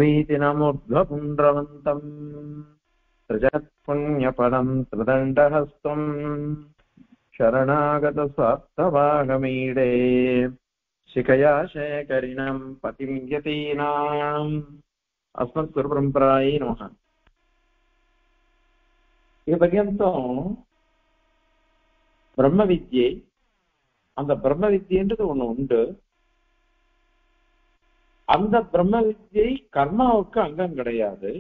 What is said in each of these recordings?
प्रीतिनमुद्ध्वपुण्ड्रवन्तम् त्रिजत्पुण्यपदम् त्रिदण्डहस्तम् शरणागतस्वार्थभागमीडे शिखया शेखरिणम् पतिम् यतीनाम् अस्मत्कुरुपरम्परायै नमः ఈ పర్యంతం பிரம்ம வித்யை அந்த பிரம்ம வித்யன்றது ஒண்ணு உண்டு அந்த பிரம்ம வித்யை கர்மாவுக்கு அங்கம் கிடையாது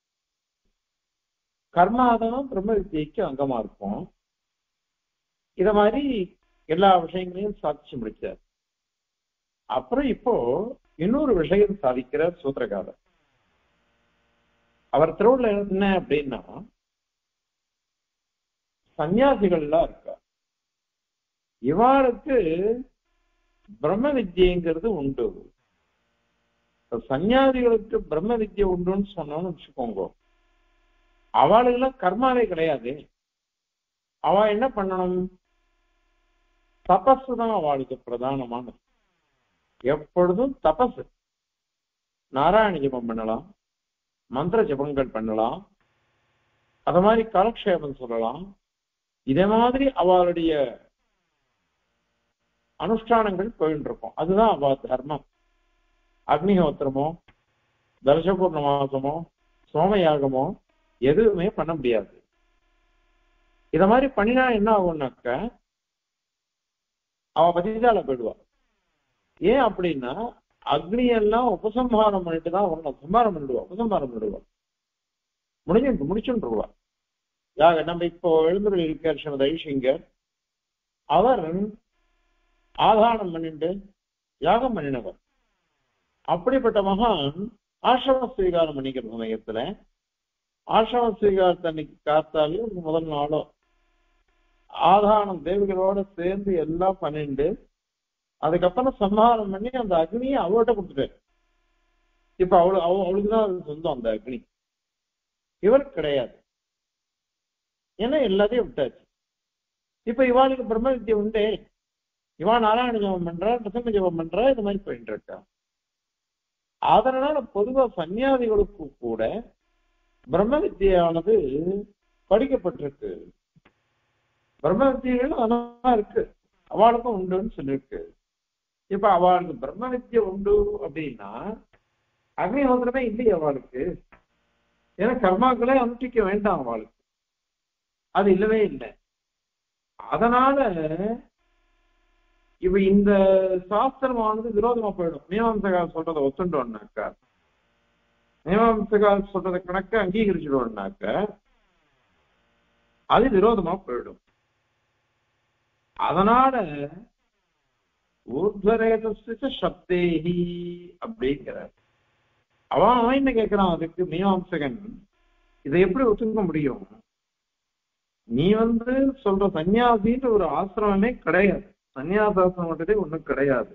கர்மாதான் பிரம்ம வித்யைக்கு அங்கமா இருக்கும் இத மாதிரி எல்லா விஷயங்களையும் சாதிச்சு முடிச்சார் அப்புறம் இப்போ இன்னொரு விஷயம் சாதிக்கிற சூத்திரகாரர் அவர் திருவுள்ள என்ன அப்படின்னா சன்னியாசிகள்லாம் இருக்கா இவாளுக்கு பிரம்ம வித்யங்கிறது உண்டு சன்னியாசிகளுக்கு பிரம்ம வித்யை உண்டுன்னு சொன்னோம்னு வச்சுக்கோங்க அவளுக்கெல்லாம் கர்மாவே கிடையாது அவ என்ன பண்ணணும் தபஸ் தான் அவளுக்கு பிரதானமானது எப்பொழுதும் தபஸ் நாராயண ஜபம் பண்ணலாம் மந்திர ஜபங்கள் பண்ணலாம் அத மாதிரி காலக்ஷேபம் சொல்லலாம் இதே மாதிரி அவளுடைய அனுஷ்டானங்கள் போயிட்டு இருக்கும் அதுதான் அவ தர்மம் அக்னிஹோத்திரமோ தர்ஷபூர்ண மாசமோ சோமயாகமோ எதுவுமே பண்ண முடியாது இத மாதிரி பண்ணினா என்ன ஆகும்னாக்க அவ பதிதால போயிடுவா ஏன் அப்படின்னா அக்னி எல்லாம் உபசம்ஹாரம் பண்ணிட்டு தான் வரணும் சம்ஹாரம் பண்ணிடுவா உபசம்ஹாரம் பண்ணிடுவா முடிஞ்சு முடிச்சுருவா யாக நம்ம இப்போ எழுந்துள்ள இருக்கார் ஸ்ரீமதி ஐஷிங்கர் அவர் ஆதானம் பண்ணிட்டு யாகம் பண்ணினவர் அப்படிப்பட்ட மகான் ஆசிரம ஸ்வீகாரம் பண்ணிக்கிற சமயத்துல ஆசிரம ஸ்வீகாரத்தை அன்னைக்கு காத்தாலே முதல் நாளோ ஆதானம் தேவிகளோட சேர்ந்து எல்லாம் பண்ணிட்டு அதுக்கப்புறம் சம்ஹாரம் பண்ணி அந்த அக்னியை அவர்கிட்ட கொடுத்துட்டாரு இப்ப அவளு அவ அவளுக்குதான் அது சொந்தம் அந்த அக்னி இவர் கிடையாது ஏன்னா எல்லாத்தையும் விட்டாச்சு இப்ப இவாளுக்கு பிரம்ம வித்தியை உண்டே இவா நாராயண ஜபம் பண்றா பிரசங்க ஜபம் பண்றா இது மாதிரி போயிட்டு இருக்கா அதனால பொதுவா சன்னியாசிகளுக்கு கூட பிரம்ம வித்தியானது படிக்கப்பட்டிருக்கு பிரம்ம வித்தியர்கள் அதான் இருக்கு அவளுக்கும் உண்டுன்னு சொல்லியிருக்கு இப்ப அவளுக்கு பிரம்ம வித்தியை உண்டு அப்படின்னா அக்னிஹோத்திரமே இல்லையே அவளுக்கு ஏன்னா கர்மாக்களே அனுஷ்டிக்க வேண்டாம் அவளுக்கு அது இல்லவே இல்லை அதனால இப்ப இந்த சாஸ்திரமானது விரோதமா போயிடும் மீமாம்சகால் சொல்றதை ஒத்துட்டோம்னாக்கா மீமாம்சகால் சொல்றத கணக்க அங்கீகரிச்சிடுவோம்னாக்க அது விரோதமா போயிடும் அதனால ஊர்துவரேதஸ்து சப்தேஹி அப்படிங்கிறார் அவன் அவன் என்ன கேட்கிறான் அதுக்கு மீமாம்சகன் இதை எப்படி ஒத்துக்க முடியும் நீ வந்து சொல்ற சன்னியாசின்ற ஒரு ஆசிரமமே கிடையாது சன்னியாசாசிரமன்றதே ஒண்ணும் கிடையாது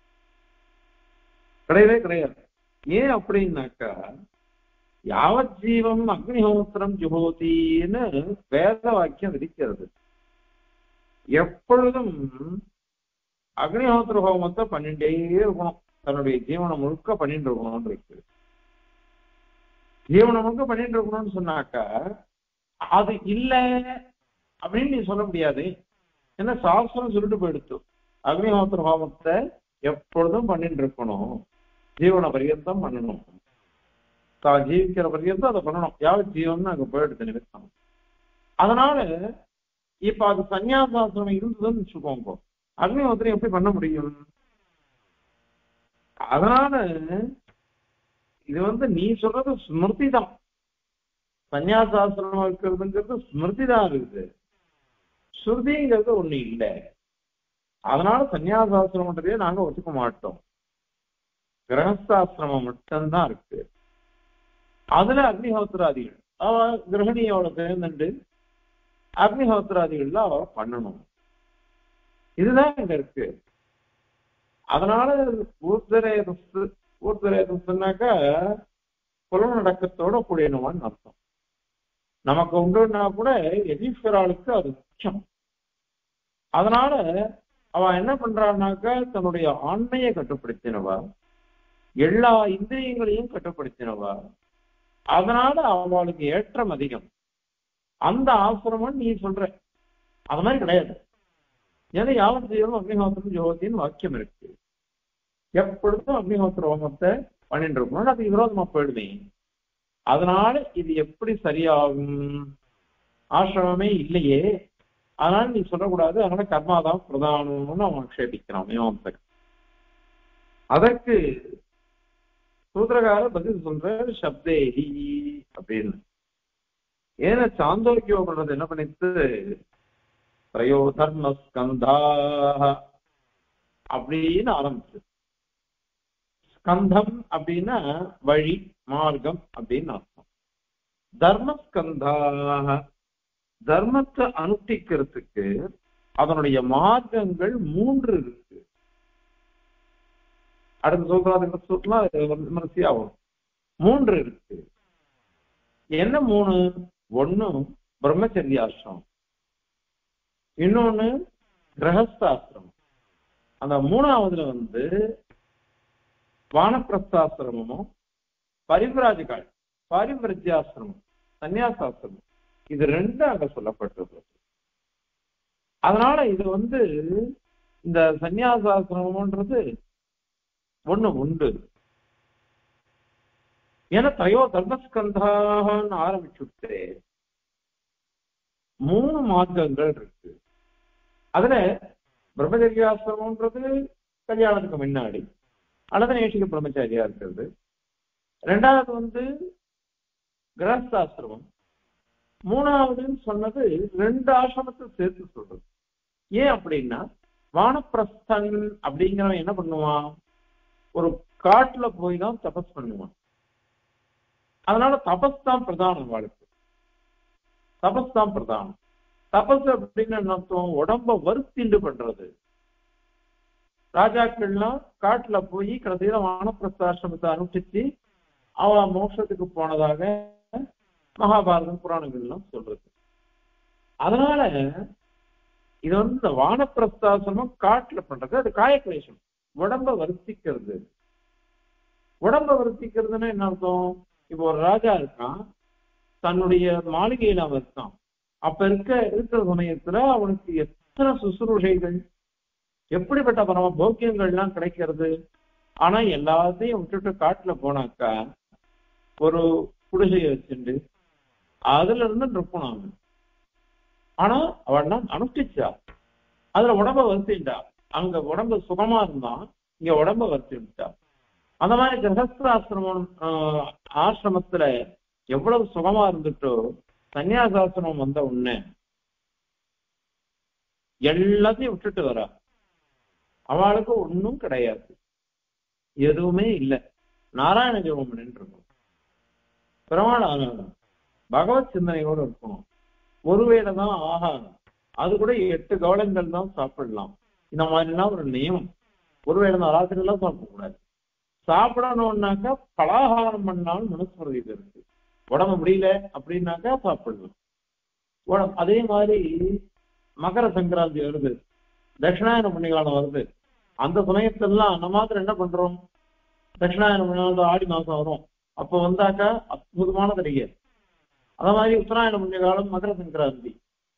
கிடையவே கிடையாது ஏன் அப்படின்னாக்கா யாவத் ஜீவம் அக்னிஹோத்திரம் ஜுகோதின்னு வேத வாக்கியம் விதிக்கிறது எப்பொழுதும் அக்னிஹோத்திர ஹோமத்தை பண்ணிட்டே இருக்கணும் தன்னுடைய ஜீவனம் முழுக்க பண்ணிட்டு இருக்கணும்னு இருக்கு ஜீவனம் முழுக்க பண்ணிட்டு இருக்கணும்னு சொன்னாக்கா அது இல்ல அப்படின்னு நீ சொல்ல முடியாது ஏன்னா சாஸ்திரம் சொல்லிட்டு போயிடுத்து அக்னிஹோத்திர ஹோமத்தை எப்பொழுதும் பண்ணிட்டு இருக்கணும் ஜீவன பரியந்தம் பண்ணணும் தான் ஜீவிக்கிற பரியந்தம் அதை பண்ணணும் யாவ ஜீவன் அங்க போயிடுது நிமித்தம் அதனால இப்ப அது சன்னியாசாசிரமம் இருந்ததுன்னு வச்சுக்கோங்க அக்னிஹோத்திரம் எப்படி பண்ண முடியும் அதனால இது வந்து நீ சொல்றது ஸ்மிருதி தான் சன்னியாசாசிரமம் இருக்கிறதுங்கிறது ஸ்மிருதி தான் இருக்குது ஸ்ருதிங்கிறது ஒண்ணு இல்லை அதனால சன்னியாசாசிரமன்றதே நாங்க ஒத்துக்க மாட்டோம் கிரகஸ்தாசிரமம் மட்டும்தான் இருக்கு அதுல அக்னிஹோத்திராதிகள் அவ கிரகணியோட சேர்ந்துட்டு அக்னிஹோத்திராதிகள்ல அவ பண்ணணும் இதுதான் இங்க இருக்கு அதனால ஊர்தரேதஸ் ஊர்தரேதஸ்னாக்கா புலநடக்கத்தோட கூடியனவான்னு அர்த்தம் நமக்கு உண்டுன்னா கூட எதீஸ்வராளுக்கு அது முக்கியம் அதனால அவ என்ன பண்றான்னாக்கா தன்னுடைய ஆண்மையை கட்டுப்படுத்தினவ எல்லா இந்திரியங்களையும் கட்டுப்படுத்தினவா அதனால அவளுக்கு ஏற்றம் அதிகம் அந்த ஆசிரமம் நீ சொல்ற அது மாதிரி கிடையாது ஏன்னா யாவத் ஜீவனும் அக்னிஹோத்திரம் ஜோதின்னு வாக்கியம் இருக்கு எப்பொழுதும் அக்னிஹோத்திர ஹோமத்தை பண்ணிட்டு இருக்கணும் அது விரோதமா போயிடுமே அதனால இது எப்படி சரியாகும் ஆசிரமமே இல்லையே அதனால நீ சொல்லக்கூடாது அதனால கர்மாதான் பிரதானம்னு அவன் ஆக்ஷேபிக்கிறான் மீமாம்சகன் அதற்கு சூத்திரகார பதில் சொல்ற சப்தேஹி அப்படின்னு ஏன்னா சாந்தோக்கியோ பண்றது என்ன பண்ணிட்டு திரையோ தர்ம ஸ்கந்தா அப்படின்னு ஆரம்பிச்சு ஸ்கந்தம் அப்படின்னா வழி மார்க்கம் அப்படின்னு அர்த்தம் தர்மஸ்கந்தாக தர்மத்தை அனுஷ்டிக்கிறதுக்கு அதனுடைய மார்க்கங்கள் மூன்று இருக்கு அடுத்த சொல்றாங்க சொல்லலாம் விமர்சையா வரும் மூன்று இருக்கு என்ன மூணு ஒண்ணு பிரம்மச்சரியாசிரம் இன்னொன்னு கிரகஸ்தாசிரமம் அந்த மூணாவதுல வந்து வானப்பிரஸ்தாசிரமமும் பரிவிராஜகால் பாரிவிரஜ்யாசிரமம் சன்னியாசாசிரமம் இது ரெண்டும் அங்க சொல்லப்பட்டிருக்கு அதனால இது வந்து இந்த சன்னியாசாசிரமம்ன்றது ஒண்ணு உண்டு ஏன்னா தயோ தர்மஸ்கந்தான்னு ஆரம்பிச்சுட்டு மூணு மார்க்கங்கள் இருக்கு அதுல பிரம்மச்சரியாசிரமம்ன்றது கல்யாணத்துக்கு முன்னாடி அல்லது நேஷிக பிரம்மச்சாரியா இருக்கிறது ரெண்டாவது வந்து கிரகஸ்தாசிரமம் மூணாவதுன்னு சொன்னது ரெண்டு ஆசிரமத்தை சேர்த்து சொல்றது ஏன் அப்படின்னா வானப்பிரஸ்தன் அப்படிங்கிறவன் என்ன பண்ணுவான் ஒரு காட்டுல போய் தான் தபஸ் பண்ணுவான் அதனால தபஸ் தான் பிரதானம் வாழ்க்கை தபஸ் தான் பிரதானம் தபஸ் அப்படின்னு என்ன அர்த்தம் உடம்ப வருத்திண்டு பண்றது ராஜாக்கள்லாம் காட்டுல போய் கடைசியில வானப்பிரஸ்தாசிரமத்தை அனுஷ்டிச்சு அவ மோட்சத்துக்கு போனதாக மகாபாரதம் புராணங்கள்லாம் சொல்றது அதனால இது வந்து இந்த வானப்பிரஸ்தாசிரமம் காட்டுல பண்றது அது காயக்லேஷம் உடம்ப வருத்திக்கிறது உடம்ப வருத்திக்கிறதுன்னா என்ன அர்த்தம் இப்போ ஒரு ராஜா இருக்கான் தன்னுடைய மாளிகையில அவன் இருக்கான் அப்ப இருக்க இருக்கிற சமயத்துல அவனுக்கு எத்தனை சுசுரூஷைகள் எப்படிப்பட்ட பரம போக்கியங்கள்லாம் கிடைக்கிறது ஆனா எல்லாத்தையும் விட்டுட்டு காட்டுல போனாக்கா ஒரு குடிசையை வச்சுட்டு அதுல இருந்து இருக்கணும் அவன் ஆனா அவன் அனுஷ்டிச்சா அதுல உடம்ப வருத்திட்டா அங்க உடம்பு சுகமா இருந்தான் இங்க உடம்ப வருத்திட்டா அந்த மாதிரி கிரகஸ்தாசிரமம் ஆசிரமத்துல எவ்வளவு சுகமா இருந்துட்டோ சன்னியாசாசிரமம் வந்த உடனே எல்லாத்தையும் விட்டுட்டு வரா அவளுக்கு ஒன்றும் கிடையாது எதுவுமே இல்லை நாராயண ஜெபம் பண்ணிட்டு இருக்கணும் பெருமாள் ஆனாலும் பகவத் சிந்தனையோடு இருக்கணும் ஒருவேளை தான் ஆகாரம் அது கூட எட்டு கவலங்கள் தான் சாப்பிடலாம் இந்த மாதிரிலாம் ஒரு நியமம் ஒருவேளை தான் ராத்திரி எல்லாம் சாப்பிடக்கூடாது சாப்பிடணும்னாக்கா பலாகாரம் பண்ணாலும் மனுஸ்மிருதி இருக்கு உடம்பு முடியல அப்படின்னாக்கா சாப்பிடலாம் உடம்பு அதே மாதிரி மகர சங்கராந்தி வருது தட்சிணாயன புண்ணியகாலம் வருது அந்த சமயத்தெல்லாம் நம்ம மாத்திரம் என்ன பண்றோம் தட்சிணாயன புண்ணியகாலம் ஆடி மாசம் வரும் அப்ப வந்தாக்கா அற்புதமான தடிகை அத மாதிரி உத்தராயண புண்ணியகாலம் மகர சங்கராந்தி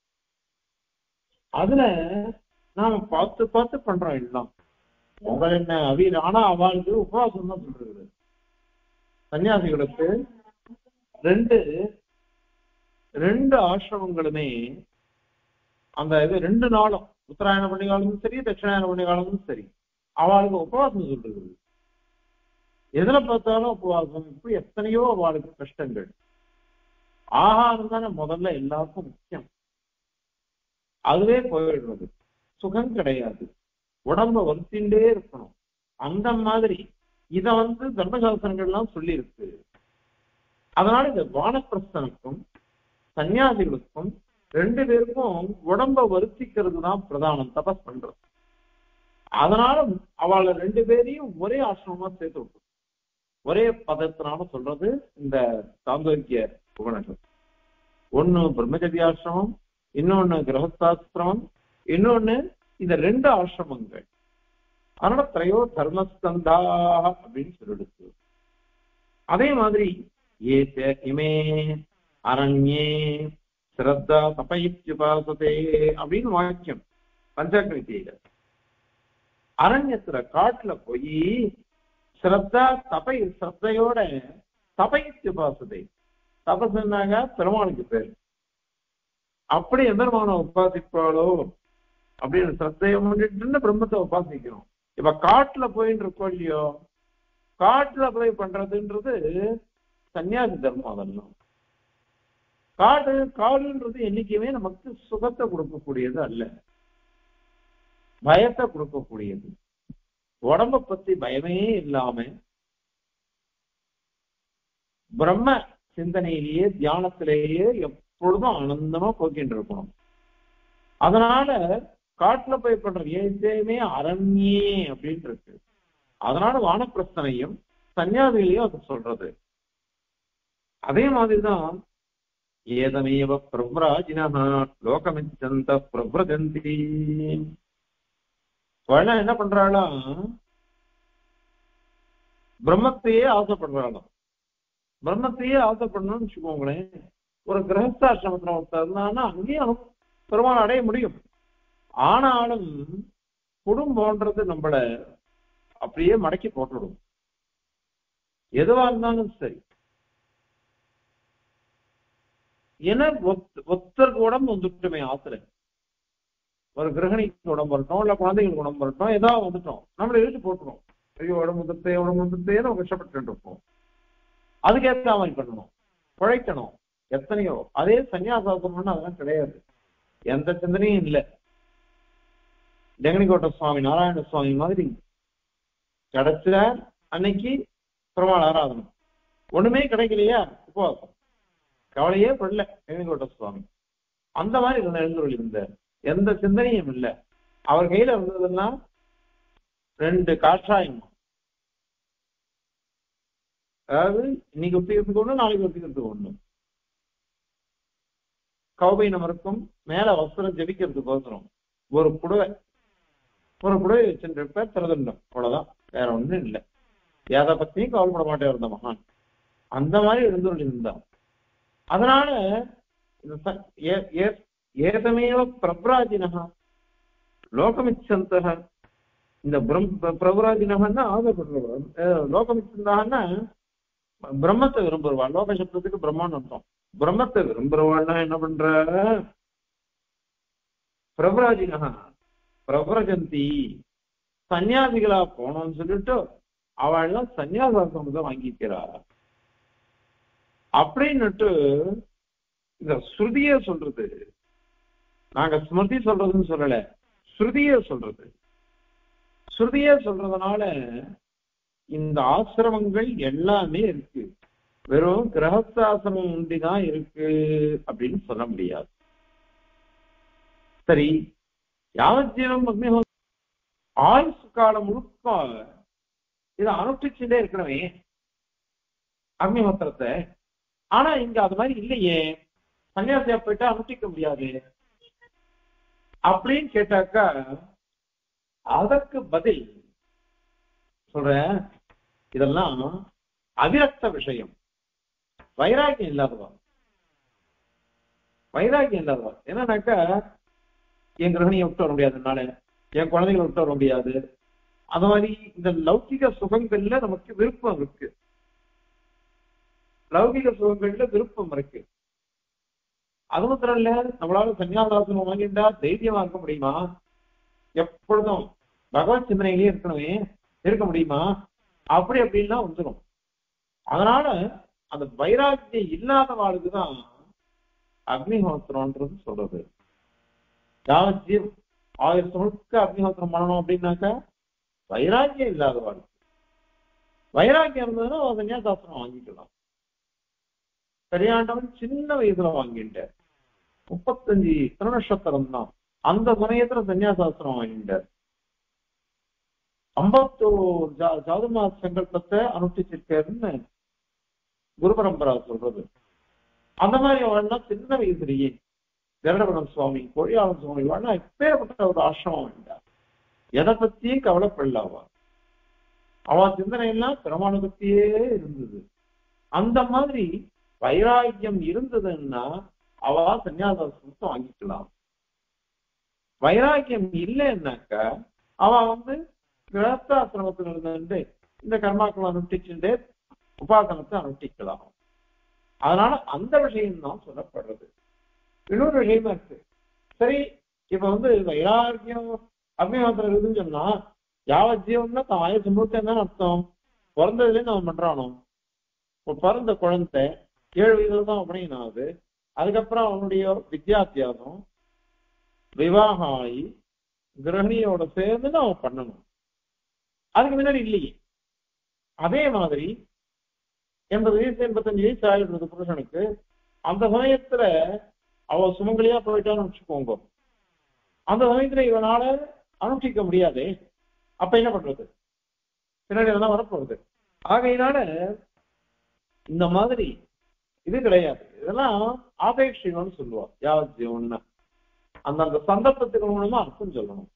அதுல நாம பார்த்து பார்த்து பண்றோம் எல்லாம் உங்கள் என்ன அவியல் ஆனா அவளுக்கு உபவாசம் தான் சொல்றது சன்னியாசிகளுக்கு ரெண்டு ரெண்டு ஆசிரமங்களுமே அந்த இது ரெண்டு நாளும் உத்தராயண பண்டிகாலமும் சரி தட்சிணாயன பண்டிகாலமும் சரி அவளுக்கு உபவாசம் சொல்றது எதுல பார்த்தாலும் உபவாசம் இப்படி எத்தனையோ அவளுக்கு கஷ்டங்கள் ஆகாரம் தானே முதல்ல எல்லாருக்கும் முக்கியம் அதுவே போயிடுறது சுகம் கிடையாது உடம்ப வருத்தின்றே இருக்கணும் அந்த மாதிரி இத வந்து தர்மசாஸ்திரங்கள்லாம் சொல்லி இருக்கு அதனால இந்த வானப்பிரஸ்தனுக்கும் சன்னியாசிகளுக்கும் ரெண்டு பேருக்கும் உடம்ப வருத்திக்கிறது தான் பிரதானம் தபஸ் பண்றது அதனால அவளை ரெண்டு பேரையும் ஒரே ஆசிரமமா சேர்த்து விட்டு ஒரே பதத்தினால சொல்றது இந்த சாந்தோக்கிய உபநகம் ஒண்ணு பிரம்மச்சரியாசிரமம் இன்னொன்னு கிரகஸ்தாசிரமம் இன்னொன்னு இந்த ரெண்டு ஆசிரமங்கள் அதனால திரையோ தர்மஸ்கந்தாக அப்படின்னு சொல்லிடுச்சு அதே மாதிரி ஏத்த இமே அரண்யே ஸ்ரத்தா தபயித்யுபாசதே அப்படின்னு வாக்கியம் பஞ்சாங்க வித்தியில அரண்யத்துல காட்டுல போய் ஸ்ரத்தா தபை ஸ்ரத்தையோட தபயித்யுபாசதே தபசுனாங்க பெருமாளுக்கு பேர் அப்படி எம்பெருமான உபாசிப்பாளோ அப்படின்னு சத்தையை முன்னிட்டு பிரம்மத்தை உபாசிக்கிறோம் இப்ப காட்டுல போயின்னு இருக்கோம் இல்லையோ காட்டுல போய் பண்றதுன்றது சன்னியாசி தர்மம் அதெல்லாம் காடு காடுன்றது என்னைக்குமே நமக்கு சுகத்தை கொடுக்கக்கூடியது அல்ல பயத்தை கொடுக்கக்கூடியது உடம்ப பத்தி பயமே இல்லாம பிரம்ம சிந்தனையிலேயே தியானத்திலேயே எப்பொழுதும் ஆனந்தமா போக்கிட்டு இருக்கணும் அதனால காட்டுல போய் பண்ற எதையுமே அரண்யே அப்படின்னு இருக்கு அதனால வானப்பிரஸ்தனையும் சன்னியாசிகளையும் அது சொல்றது அதே மாதிரிதான் ஏதமேவ பிரவ்ராஜினா லோகமிச்சந்த பிரவ்ரஜந்தி வழ என்ன பண்றாளாம் பிரம்மத்தையே ஆசைப்படுறாளாம் பிரம்மத்தையே ஆசைப்படணும்னு வச்சுக்கோங்களேன் ஒரு கிரகஸ்தாசிரமத்துல ஒருத்தர் இருந்தான்னா அங்கேயும் பெருமாள் அடைய முடியும் ஆனாலும் குடும்பம்ன்றது நம்மள அப்படியே மடக்கி போட்டுடும் எதுவா இருந்தாலும் சரி ஏன்னா ஒத்தருக்கு உடம்பு வந்துட்டுமே ஆத்துல ஒரு கிரகணிக்கு உடம்பு வரட்டும் இல்ல குழந்தைங்களுக்கு உடம்பு வரட்டும் ஏதாவது வந்துட்டோம் நம்மளை இழுத்து போட்டுரும் ஐயோ உடம்பு வந்துட்டே உடம்பு வந்துட்டே நம்ம கஷ்டப்பட்டு இருப்போம் அதுக்கேற்ற மாதிரி பண்ணணும் குழைக்கணும் எத்தனையோ அதே சன்னியாசாசனம்னு அதெல்லாம் கிடையாது எந்த சிந்தனையும் இல்லை ஜெகனிகோட்ட சுவாமி நாராயண சுவாமி மாதிரி கிடைச்ச அன்னைக்கு பெருமாள் ஆராதனம் ஒண்ணுமே கிடைக்கலையா உபவாசம் கவலையே படல ஜெகனிகோட்ட சுவாமி அந்த மாதிரி இருந்த எழுந்தொழி இருந்த எந்த சிந்தனையும் இல்லை அவர் கையில இருந்ததுன்னா ரெண்டு காற்றாயம் அதாவது இன்னைக்கு ஒத்திக்கிறதுக்கு ஒண்ணு நாளைக்கு ஒத்திக்கிறதுக்கு ஒண்ணு கௌபை நமருக்கும் மேல வஸ்திரம் ஜெபிக்கிறதுக்கு அவசரம் ஒரு புடவை ஒரு புடவை வச்சுருப்ப திறதுண்டம் அவ்வளவுதான் வேற ஒண்ணும் இல்லை எதை பத்தியும் கவலைப்பட மாட்டே இருந்த மகான் அந்த மாதிரி இருந்து இருந்தான் அதனால ஏதமேவ பிரபராஜினகா லோகமிச்சந்தக இந்த பிரபராஜினகன்னா ஆசைப்படுறவன் லோகமிச்சந்தான்னா பிரம்மத்தை விரும்புறவா லோக சப்தத்துக்கு பிரம்மான்னு அர்த்தம் பிரம்மத்தை விரும்புறவாள்னா என்ன பண்ற பிரபராஜினகா பிரபரஜந்தி சன்னியாசிகளா போனோம்னு சொல்லிட்டு அவள்லாம் சன்னியாசாசிரமத்தை வாங்கிக்கிறா அப்படின்னுட்டு இந்த ஸ்ருதிய சொல்றது நாங்க ஸ்மிருதி சொல்றதுன்னு சொல்லல ஸ்ருதிய சொல்றது ஸ்ருதிய சொல்றதுனால இந்த ஆசிரமங்கள் எல்லாமே இருக்கு வெறும் கிரகஸ்தாசிரமம் ஒன்றிதான் இருக்கு அப்படின்னு சொல்ல முடியாது சரி யாவஜீவம் அக்னிஹோ ஆயுசு காலம் முழுக்க இதை அனுஷ்டிச்சுட்டே இருக்கிறவே அக்னிஹோத்திரத்தை ஆனா இங்க அது மாதிரி இல்லையே சன்னியாசியா போயிட்டா அனுஷ்டிக்க முடியாது அப்படின்னு கேட்டாக்கா அதற்கு பதில் சொல்றேன் இதெல்லாம் அவிரக்த விஷயம் வைராக்கியம் இல்லாதவா வைராக்கியம் இல்லாதவா என்னன்னாக்கா என் கிரகணியை விட்டு வர முடியாது என்னால என் குழந்தைகளை விட்டு வர முடியாது அந்த மாதிரி இந்த லௌகிக சுகங்கள்ல நமக்கு விருப்பம் இருக்கு லௌகிக சுகங்கள்ல விருப்பம் இருக்கு அது மாத்திரம் இல்ல நம்மளால சன்னியாசாசனம் வாங்கிட்டா தைரியமா இருக்க முடியுமா எப்பொழுதும் பகவத் சிந்தனையிலேயே இருக்கணுமே இருக்க முடியுமா அப்படி அப்படின்னா வந்துடும் அதனால அந்த வைராக்கியம் இல்லாத வாழ்க்குதான் அக்னிஹோத்திரம்ன்றது சொல்றது யாவத் ஜீவ் ஆயிரத்தி முழுக்க அக்னிஹோத்திரம் பண்ணணும் அப்படின்னாக்கா வைராக்கியம் இல்லாத வாழ்க்கை வைராக்கியம் இருந்ததுன்னா சன்னியாசாஸ்திரம் வாங்கிக்கலாம் பெரியாண்டவன் சின்ன வயசுல வாங்கிட்டார் முப்பத்தஞ்சு திருநட்சத்திரம் தான் அந்த சமயத்துல சன்னியாசாஸ்திரம் வாங்கிட்டார் ஐம்பத்தோரு ஜாதுமா சங்கல்பத்தை அனுஷ்டிச்சிருக்காருன்னு குரு பரம்பரா சொல்றது அந்த மாதிரி அவள்னா சின்ன வயசுலயே கருடபுரம் சுவாமி கோழியாளன் சுவாமி வாழ்னா எப்பேற்பட்ட ஒரு ஆசிரமம் வேண்டார் எதை பத்தியும் கவலைப்படல அவ அவ சிந்தனை எல்லாம் பெருமானை பத்தியே இருந்தது அந்த மாதிரி வைராக்கியம் இருந்ததுன்னா அவ சன்னியாசாசிரமத்தை வாங்கிக்கலாம் வைராக்கியம் இல்லைன்னாக்க அவ வந்து கிரகஸ்தாசிரமத்தில் இருந்து இந்த கர்மாக்களை அனுஷ்டிச்சுட்டு உபாசனத்தை அனுஷ்டிக்கலாம் அதனால அந்த விஷயம் தான் சொல்லப்படுறது இன்னொரு விஷயமா இருக்கு சரி இப்ப வந்து வைராக்கியம் அக்னிஹோத்திரம் இருக்குதுன்னு சொன்னா யாவ ஜீவன்னா தான் ஆயுசு முழுக்க என்ன அர்த்தம் பிறந்ததுல நம்ம பண்றானோ இப்போ பிறந்த குழந்தை ஏழு வயதுல தான் அப்படின்னா அது அதுக்கப்புறம் அவனுடைய வித்யாத்தியாசம் விவாகம் ஆகி கிரகணியோட சேர்ந்து நம்ம பண்ணணும் அதுக்கு முன்னாடி இல்லையே அதே மாதிரி எண்பது வயசு எண்பத்தஞ்சு வயசு ஆயிடுறது புருஷனுக்கு அந்த சமயத்துல அவ சுமங்கலியா போயிட்டான்னு வச்சுக்கோங்க அந்த சமயத்துல இவனால அனுஷ்டிக்க முடியாதே அப்ப என்ன பண்றது பின்னாடி அதெல்லாம் வரப்போகுது ஆகையினால இந்த மாதிரி இது கிடையாது இதெல்லாம் ஆபேட்சிகம்னு சொல்லுவோம் யாவத் ஜீவன்னா அந்தந்த சந்தர்ப்பத்துக்கு மூலமா அர்த்தம் சொல்லணும்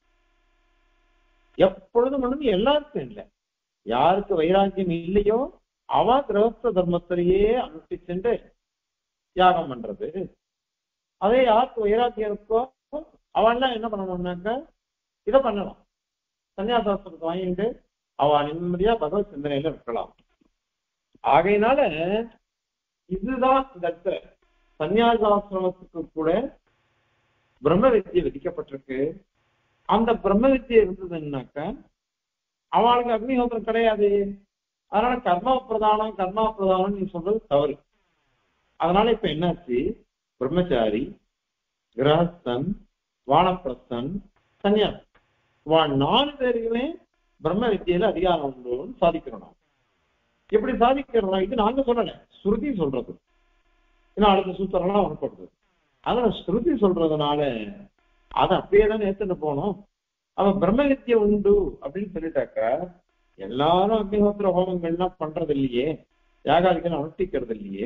எப்பொழுதும் ஒண்ணுமே எல்லாருக்கும் இல்லை யாருக்கு வைராக்கியம் இல்லையோ அவ கிரகஸ்த தர்மத்திலேயே அனுஷ்டிச்சுட்டு தியாகம் பண்றது அதே யாருக்கு வைராக்கியம் இருக்கோ அவன்லாம் என்ன பண்ணணும்னாக்க இதை பண்ணலாம் சன்னியாசாஸ்திரத்தை வாங்கிட்டு அவ நிம்மதியா பகவத் சிந்தனையில இருக்கலாம் ஆகையினால இதுதான் இந்த இடத்துல சன்னியாசாசிரமத்துக்கு கூட பிரம்ம வித்தியை விதிக்கப்பட்டிருக்கு அந்த பிரம்ம வித்தியை இருந்ததுன்னாக்க அவளுக்கு அக்னிஹோத்திரம் கிடையாது அதனால கர்மா பிரதானம் கர்மா பிரதானம் நீ சொல்றது தவறு அதனால இப்ப என்னாச்சு பிரம்மச்சாரி கிரகஸ்தன் வானப்பிரஸ்தன் சன்னியாசி வா- நாலு பேருக்குமே பிரம்ம வித்தியில அதிகாரம் உண்டுன்னு சாதிக்கிறோம் நாம். எப்படி சாதிக்கிறோம் இது நாங்க சொல்லல ஸ்ருதி சொல்றது ஏன்னா அடுத்த சூத்திரம்லாம் வரப்படுது அதனால ஸ்ருதி சொல்றதுனால அதை அப்படியே தான் ஏத்துட்டு போனோம் அவன் பிரம்ம வித்தியை உண்டு அப்படின்னு சொல்லிட்டாக்கா எல்லாரும் அக்னிஹோத்திர ஹோமங்கள்லாம் பண்றது இல்லையே யாகாதிகள் அனுஷ்டிக்கிறது இல்லையே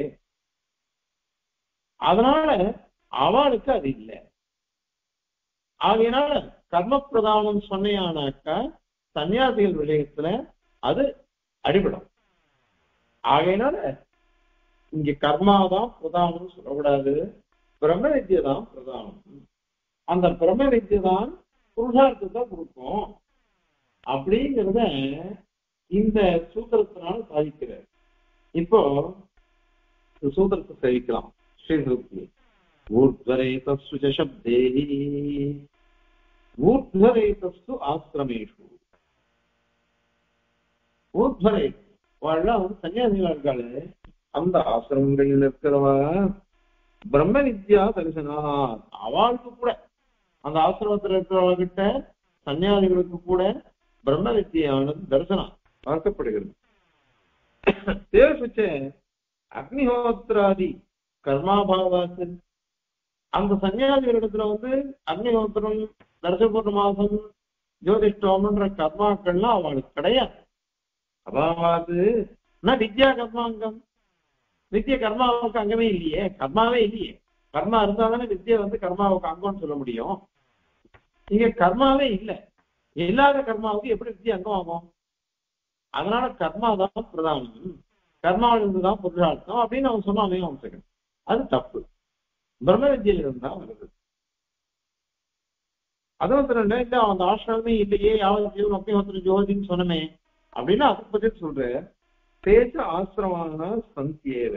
அதனால அவளுக்கு அது இல்லை ஆகையினால கர்ம பிரதானம் சொன்னையானாக்கா சன்னியாசிகள் விஷயத்துல அது அடிபடும் ஆகையினால இங்க கர்மாதான் பிரதானம் சொல்லக்கூடாது பிரம்ம வித்யை தான் பிரதானம் அந்த பிரம்ம வித்யை தான் புருஷார்த்தத்தை கொடுக்கும் அப்படிங்கிறத இந்த சூத்திரத்தினால சாதிக்கிறார் இப்போ இந்த சூத்திரத்தை சேவிக்கலாம் ஸ்ரீசுக்தி ஊர்த்வரேதஸ்து ச சப்தேஹி ஊர்த்வரேதஸ்து ஆசிரமேஷு ஊர்த்வரே வாழலாம் வந்து சன்னியாசிகளா இருக்காளு அந்த ஆசிரமங்களில் இருக்கிறவ பிரம்ம வித்யா தரிசனா அவளுக்கு கூட அந்த ஆசிரமத்தில் இருக்கிறவங்கிட்ட சன்னியாசிகளுக்கு கூட பிரம்ம வித்தியானது தரிசனம் பார்க்கப்படுகிறது தேவசுச்ச அக்னிஹோத்திராதி கர்மாபாவாத்து அந்த சன்னியாசிகளிடத்துல வந்து அக்னிஹோத்திரம் தர்சபூர்ண மாசம் ஜோதிஷ்டோம்ன்ற கர்மாக்கள்லாம் அவளுக்கு கிடையாது அபாவாது நான் வித்யா கர்மாங்கம் வித்ய கர்மாவுக்கு அங்கமே இல்லையே கர்மாவே இல்லையே கர்மா இருந்தா தானே வித்யா வந்து கர்மாவுக்கு அங்கம்னு சொல்ல முடியும் இங்க கர்மாவே இல்ல இல்லாத கர்மாவுக்கு எப்படி வித்யா அங்கம் ஆகும் அதனால கர்மா தான் பிரதானம் கர்மாவில் இருந்துதான் புருஷார்த்தம் அப்படின்னு அவன் சொன்னானே அவன் second. அது தப்பு பிரம்ம வித்யில இருந்தா வருது அது மாத்திரம் இல்ல இல்ல அந்த ஆசிரமே இல்லையே யாவது ஜீவன் அக்னிஹோத்திர ஜோதின்னு சொன்னமே அப்படின்னு அதை பத்தி சொல்ற தேஜ ஆசிரமான சந்தியேவ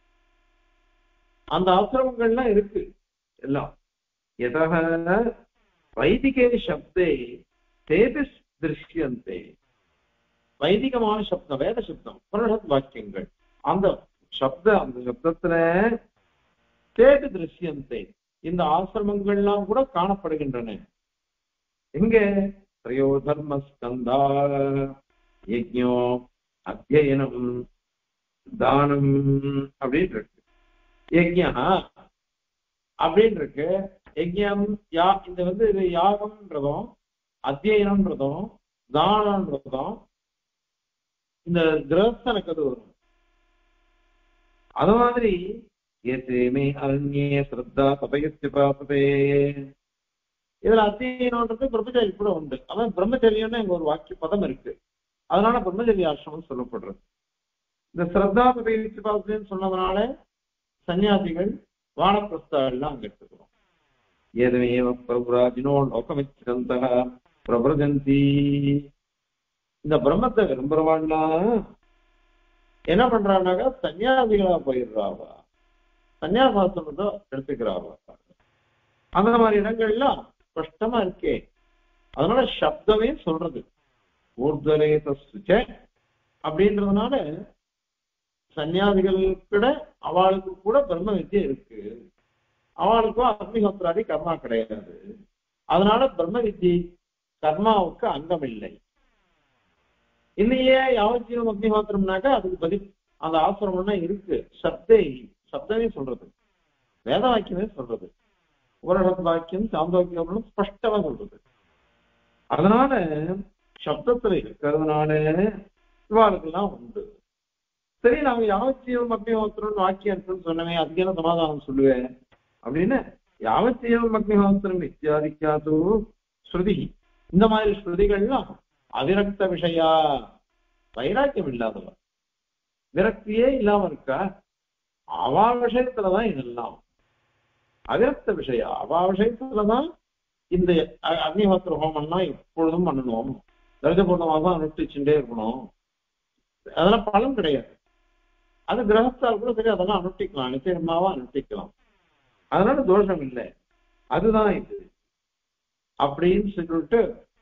அந்த ஆசிரமங்கள்லாம் இருக்கு எல்லாம் எதக வைதிகே சப்தே தேபி திருஷ்யந்தே வைதிகமான சப்தம் வேத சப்தம் புரணத் வாக்கியங்கள் அந்த சப்த அந்த சப்தத்துல தேபி திருஷ்யந்தே இந்த ஆசிரமங்கள்லாம் கூட காணப்படுகின்றன எங்க திரையோ தர்ம ஸ்கந்தா யஜ்ஞோ அத்தியனம் தானம் அப்படின்னு இருக்கு யஜ்யா அப்படின்னு இருக்கு யஜ்யம் யா இந்த வந்து இது யாகம்ன்றதும் அத்தியனம்ன்றதும் தானம்ன்றதும் இந்த கிரகஸ்தனுக்கு அது வரும் அது மாதிரி எத்தேமே அந்நிய ஸ்ரத்தா சபயஸ்தி பாசதே இதுல அத்தியனம்ன்றது பிரம்மச்சாரி கூட உண்டு அவன் பிரம்மச்சரியம்னு இங்க ஒரு வாக்கிய பதம் இருக்கு அதனால பிரம்மச்சரிய ஆசிரமம் சொல்லப்படுறது இந்த ஸ்ரத்தா பயிற்சி பாசன்னு சொன்னதுனால சன்னியாசிகள் வானப்பிரஸ்தாலாம் அங்க எடுத்துக்கிறோம் ஏதமேவ பிரபுராஜினோ லோகமிச்சந்த பிரபரஜந்தி இந்த பிரம்மத்தை விரும்புறவாள்லாம் என்ன பண்றான்னாக்கா சன்னியாசிகளா போயிடுறாவா சன்னியாசாசனத்தை எடுத்துக்கிறாவா அந்த மாதிரி இடங்கள்லாம் கஷ்டமா இருக்கே அதனால சப்தமே சொல்றது ஊர்தரேத அப்படின்றதுனால சன்னியாசிகள் கூட அவளுக்கு கூட பிரம்ம வித்தியை இருக்கு அவளுக்கும் அக்னிஹோத்திராதி கர்மா கிடையாது அதனால பிரம்ம வித்தி கர்மாவுக்கு அங்கம் இல்லை இல்லையே யாவஜீவம் அக்னிஹோத்திரம்னாக்கா அதுக்கு பதில் அந்த ஆசிரமம்னா இருக்கு சப்தே சப்தமே சொல்றது வேத வாக்கியமே சொல்றது உபனிஷத் வாக்கியம் சாந்தோக்கியம் ஸ்பஷ்டமா சொல்றது அதனால சப்தத்துல இருக்கிறதுனால இவாளுக்கெல்லாம் உண்டு சரி நாங்க யாவச்சீவம் அக்னிஹோத்திரம் வாக்கியம் சொன்னவே அதுக்கு என்ன சமாதானம் சொல்லுவேன் அப்படின்னு யாவச்சீவம் அக்னிஹோத்திரம் இத்தியாதிக்காது ஸ்ருதி இந்த மாதிரி ஸ்ருதிகள்லாம் அவிரக்த விஷயா வைராக்கியம் இல்லாதவ விரக்தியே இல்லாம இருக்கா அவா விஷயத்துலதான் இதெல்லாம் அவிரக்த விஷயா அவா விஷயத்துலதான் இந்த அ- அக்னிஹோத்திர ஹோமம்னா எப்பொழுதும் பண்ணணும் தரித பூர்ணமாக அனுஷ்டிச்சுட்டே இருக்கணும் அதெல்லாம் பலன் கிடையாது அது கிரகஸ்தால் கூட சரி அதெல்லாம் அனுஷ்டிக்கலாம் நிச்சயமாவா அனுஷ்டிக்கலாம் அதனால தோஷம் இல்லை அதுதான் இது அப்படின்னு சொல்லிட்டு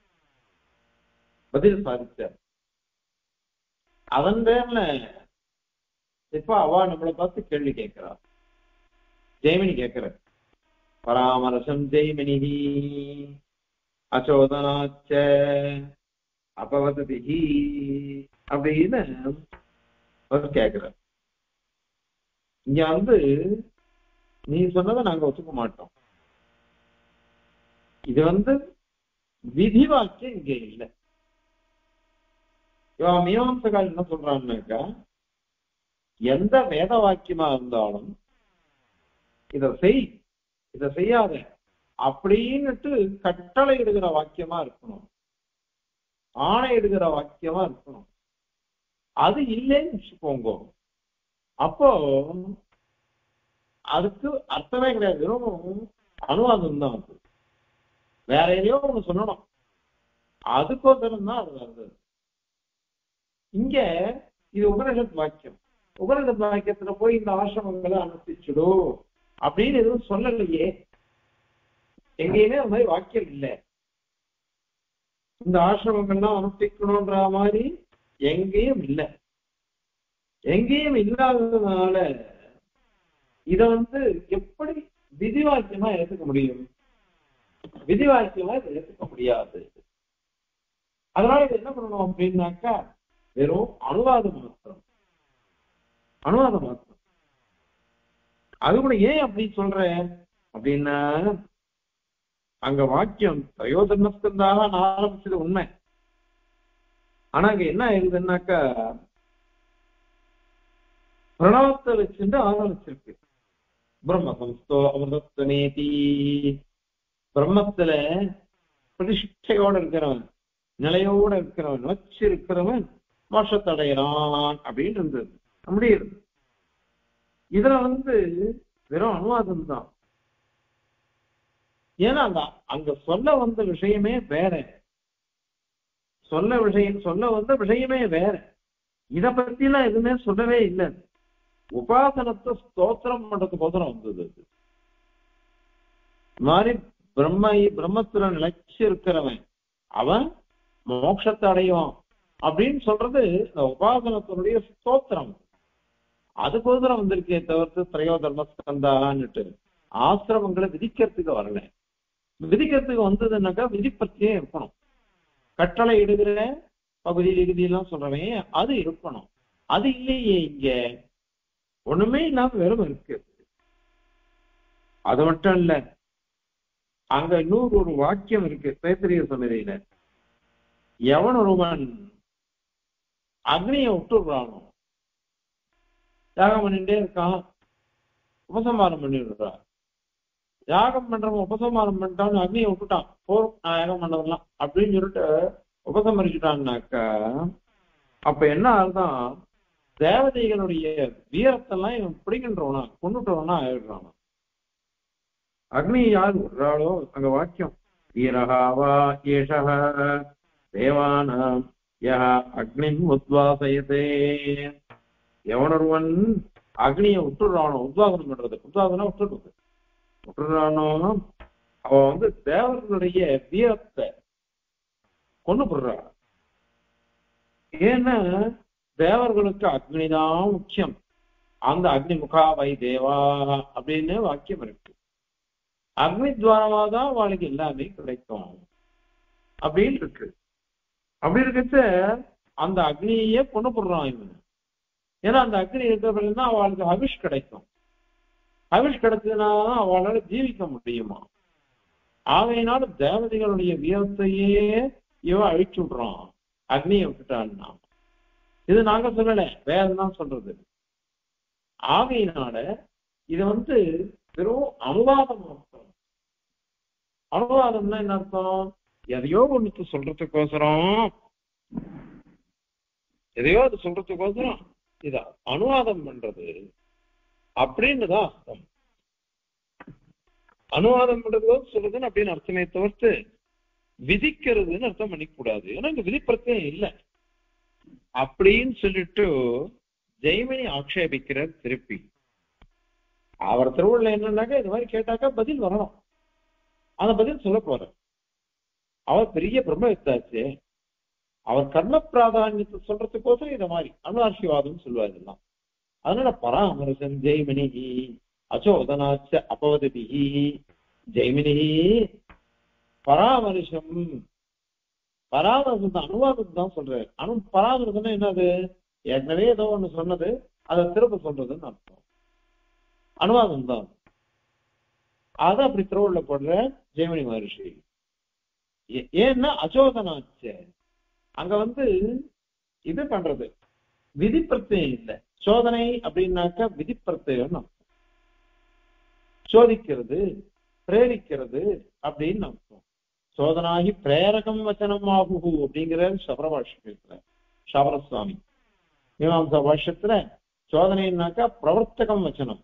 பதில் சாதிச்சார் அதன் பேர்ல இப்ப அவ நம்மளை பார்த்து கேள்வி கேட்கிறா ஜெய்மினி கேட்கிற பராமரசம் ஜெய்மினி அச்சோதனாச்ச அபவததி அப்படின்னு அவர் கேட்கிற இங்க வந்து நீ சொன்னதை நாங்க ஒத்துக்க மாட்டோம் இது வந்து விதி வாக்கியம் இங்க இல்லை இவன் மீமாம்சகால் என்ன சொல்றான்னாக்கா எந்த வேத வாக்கியமா இருந்தாலும் இத செய் இத செய்யாத அப்படின்னுட்டு கட்டளை இடுகிற வாக்கியமா இருக்கணும் ஆணை இடுகிற வாக்கியமா இருக்கணும் அது இல்லைன்னு வச்சுக்கோங்க அப்போ அதுக்கு அர்த்தமே கிடையாது வெறும் அனுவாதம் தான் அது வேற எதையோ ஒண்ணு சொல்லணும் அதுக்கோசரம் தான் அது வருது இங்க இது உபனிஷத் வாக்கியம் உபனிஷத் வாக்கியத்துல போய் இந்த ஆசிரமங்களை அனுஷ்டிச்சுடு அப்படின்னு எதுவும் சொல்லலையே எங்கேயுமே அந்த மாதிரி வாக்கியம் இல்லை இந்த ஆசிரமங்கள்லாம் அனுஷ்டிக்கணும்ன்ற மாதிரி எங்கேயும் இல்லை எங்கேயும் இல்லாததுனால இத வந்து எப்படி விதிவாக்கியமா ஏத்துக்க முடியும் விதிவாக்கியமா இதை ஏத்துக்க முடியாது அதனால இதை என்ன பண்ணணும் அப்படின்னாக்கா வெறும் அனுவாதம் மாத்திரம் அனுவாதம் மாத்திரம் அது கூட ஏன் அப்படி சொல்றேன் அப்படின்னா அங்க வாக்கியம் பிரயோஜனஸ்கந்தாக நான் ஆரம்பிச்சது உண்மை ஆனா அங்க என்ன ஆயிருதுன்னாக்கா பிரணவத்தை வச்சுட்டு ஆரம்பிச்சிருக்கு பிரம்ம சம்ஸ்தோ அமிர்தத்வநேதி பிரம்மத்துல பிரதிஷ்டையோட இருக்கிறவன் நிலையோட இருக்கிறவன் வச்சு இருக்கிறவன் மோட்சத்தை அடையறான் அப்படின்னு இருந்தது முடியுது இதுல வந்து வெறும் அனுவாதம் தான் ஏன்னா அந்த அங்க சொல்ல வந்த விஷயமே வேற சொல்ல விஷயம் சொல்ல வந்த விஷயமே வேற இத பத்தி எல்லாம் எதுவுமே சொல்லவே இல்லை உபாசனத்தை ஸ்தோத்திரம் பண்றதுக்கோசரம் வந்தது அது இந்த மாதிரி பிரம்ம பிரம்மத்துல நிலைச்சு இருக்கிறவன் அவன் மோட்சத்தை அடைவான் அப்படின்னு சொல்றது இந்த உபாசனத்தினுடைய ஸ்தோத்திரம் அதுக்கோசரம் வந்திருக்கே தவிர்த்து திரையோ தர்மஸ்கந்தான்னுட்டு ஆசிரமங்களை விதிக்கிறதுக்கு வரல விதிக்கிறதுக்கு வந்ததுன்னாக்கா விதிப்பத்தியே இருக்கணும் கட்டளை இடுகிற பகுதி விகுதி எல்லாம் சொல்றவன் அது இருக்கணும் அது இல்லையே இங்க ஒண்ணுமே இல்லாம வெறும் இருக்கு அது மட்டும் இல்ல அங்க இன்னொரு ஒரு வாக்கியம் இருக்கு பேத்திரிய சமிதியில எவன் ஒருவன் அக்னியை விட்டுடுறானோ தியாகம் பண்ணிட்டே இருக்கான் உபசம்மாரம் பண்ணிடுறான் யாகம் பண்றவன் உபசம்ஹாரம் பண்ணிட்டான்னு அக்னியை விட்டுட்டான் போரும் நான் யாகம் பண்ணதெல்லாம் அப்படின்னு சொல்லிட்டு உபசமரிச்சுட்டான்னாக்கா அப்ப என்ன அர்த்தம் தேவதைகளுடைய வீரத்தெல்லாம் இவன் பிடிக்கின்றவனா கொண்டுட்டவனா ஆயிடுறான் அக்னி யார் விடுறாளோ அங்க வாக்கியம் வீரகாவா ஏஷக தேவானாம் யா அக்னின் உத்வாசயதே எவனொருவன் அக்னியை விட்டுடுறானோ உத்வாசனம் பண்றது உத்வாசனம் விட்டுடுறது விட்டுடுறானோ அவன் வந்து தேவர்களுடைய வீரத்தை கொண்டு போடுறான் ஏன்னா தேவர்களுக்கு அக்னிதான் முக்கியம் அந்த அக்னி முகாவை தேவா அப்படின்னு வாக்கியம் இருக்கு அக்னி துவாரமா தான் அவளுக்கு எல்லாமே கிடைக்கும் அப்படின்னு இருக்கு அப்படி இருக்கச்ச அந்த அக்னியே கொண்டு போடுறான் இவன் ஏன்னா அந்த அக்னி இருக்கிறதுனா அவளுக்கு ஹவிஷ் கிடைக்கும் ஹவிஷ் கிடைச்சதுனா அவளால ஜீவிக்க முடியுமா ஆகையினால தேவதைகளுடைய வீரத்தையே இவன் அழிச்சு விடுறான் அக்னியை விட்டுட்டான்னா இது நாங்க சொல்லல வேற தான் சொல்றது ஆகையினால இது வந்து வெறும் அனுவாதம் அர்த்தம் அனுவாதம்னா என்ன அர்த்தம் எதையோ ஒண்ணுக்கு சொல்றதுக்கோசரம் எதையோ அது சொல்றதுக்கோசரம் இத அனுவாதம் பண்றது அப்படின்னு தான் அர்த்தம் அனுவாதம் பண்றது சொல்றதுன்னு அப்படின்னு அர்த்தமே தவிர்த்து விதிக்கிறதுன்னு அர்த்தம் பண்ணிக்க கூடாது ஏன்னா இங்க விதிப்பிரத்தியம் இல்லை அப்படின்னு சொல்லிட்டு ஜெய்மணி ஆக்ஷேபிக்கிறார் திருப்பி அவர் திருவுள்ள என்னன்னாக்கா இது மாதிரி கேட்டாக்கா பதில் வரணும் அந்த பதில் சொல்ல போற அவர் பெரிய பிரம்மவித்தாச்சு அவர் கர்ம பிராதானியத்தை சொல்றதுக்கோசரம் இத மாதிரி அனுஆர்ஷிவாதம் சொல்லுவார் இதெல்லாம் அதனால பராமரசன் ஜெய்மினி அச்சோதனாச்ச அபவதபிஹி ஜெய்மினி பராமரிசம் பராமரிசம் அனுவாதம் தான் சொல்றாரு அனு பராமரிசம்னா என்னது ஏற்கனவே ஏதோ ஒண்ணு சொன்னது அதை திரும்ப சொல்றதுன்னு அர்த்தம் அனுவாதம் தான் அத அப்படி திருவுள்ள போடுற ஜெயமணி மகர்ஷி ஏ- ஏன்னா அச்சோதனாச்ச அங்க வந்து இது பண்றது விதிப்பிரத்தியம் இல்லை சோதனை அப்படின்னாக்கா விதிப்பிரத்தியம் சோதிக்கிறது பிரேரிக்கிறது அப்படின்னு அர்த்தம் சோதனாகி பிரேரகம் வச்சனம் ஆகுகு அப்படிங்கிற சபரபாஷ்யத்துல சபரசுவாமி மீமாம்சா பாஷ்யத்துல சோதனைனாக்கா பிரவர்த்தகம் வச்சனம்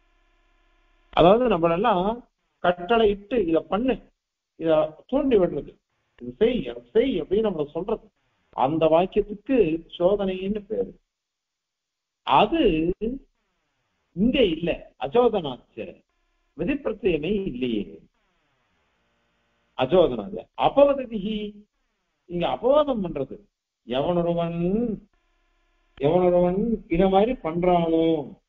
அதாவது நம்மளெல்லாம் கட்டளை இட்டு இத பண்ணு இத தூண்டி விடுறது இது செய் அதை செய் அப்படின்னு நம்மள சொல்றது அந்த வாக்கியத்துக்கு சோதனைன்னு பேரு அது இங்க இல்ல அச்சோதனாச்ச விதிப்பிரத்தியமே இல்லையே அச்சோதனாச்ச அபவததிகி இங்க அபவாதம் பண்றது எவனொருவன் எவனொருவன் இத மாதிரி பண்றானோ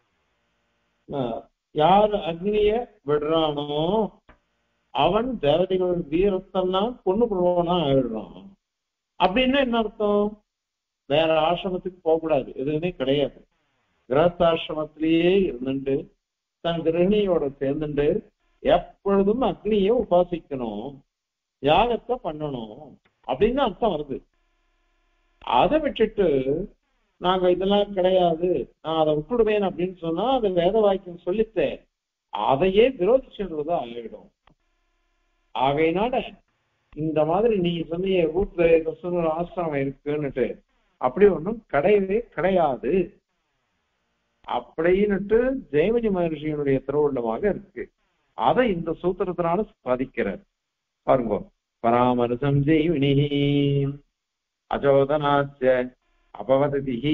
ஆஹ், யார் அக்னிய விடுறானோ அவன் தேவதைகள் வீரத்தெல்லாம் கொண்டு போடுவானா ஆயிடுறான் அப்படின்னா என்ன அர்த்தம் வேற ஆசிரமத்துக்கு போக கூடாது எதுவுமே கிடையாது கிரகஸ்தாசிரமத்திலேயே இருந்துட்டு தன் கிரகிணியோட சேர்ந்துட்டு எப்பொழுதும் அக்னியை உபாசிக்கணும் யாகத்தை பண்ணணும் அப்படின்னு அர்த்தம் வருது அதை விட்டுட்டு நாங்க இதெல்லாம் கிடையாது நான் அதை விட்டுடுவேன் அப்படின்னு சொன்னா அது வேத வாக்கியம் சொல்லித்தேன் அதையே விரோதிச்சுன்றதா ஆகிடும் ஆகையினால இந்த மாதிரி நீ சொன்னிய வீட்டுல சொன்ன ஒரு ஆசிரமம் இருக்குன்னுட்டு அப்படி ஒண்ணும் கிடையவே கிடையாது அப்படின்னுட்டு ஜெயமணி மகர்ஷியினுடைய திருவுள்ளமாக இருக்கு அதை இந்த சூத்திரத்தினால சாதிக்கிறார் பாருங்க பராமரிசம் ஜெய்வினி அச்சோதனாச்ச அபவததிஹி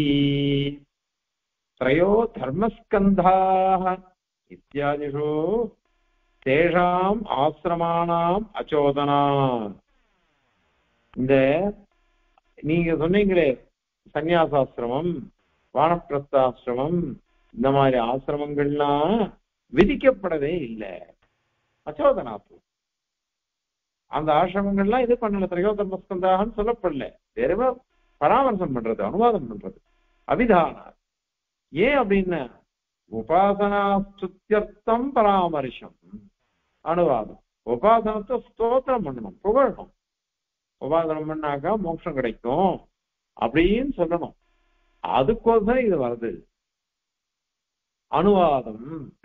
த்ரயோ தர்மஸ்கந்தாக இத்தியாதிஷு தேஷாம் ஆசிரமானாம் அச்சோதனா இந்த நீங்க சொன்னீங்களே சந்நியாசாசிரமம் வானப்பிரஸ்தாசிரமம் இந்த மாதிரி ஆசிரமங்கள்லாம் விதிக்கப்படவே இல்லை அச்சோதனாத்து அந்த ஆசிரமங்கள்லாம் இது பண்ணல திரையோதர்மஸ்கந்தாகன்னு சொல்லப்படல வெறும பராமர்சம் பண்றது அனுவாதம் பண்றது அபிதானா ஏன் அப்படின்னா உபாசனா ஸ்துத்தியர்த்தம் பராமரிசம் அனுவாதம் உபாசனத்தை ஸ்தோத்திரம் பண்ணணும் புகழணும் உபாசனம் பண்ணாக்கா மோட்சம் கிடைக்கும் அப்படின்னு சொல்லணும் அதுக்கோசரம் இது வருது அனுவாதம்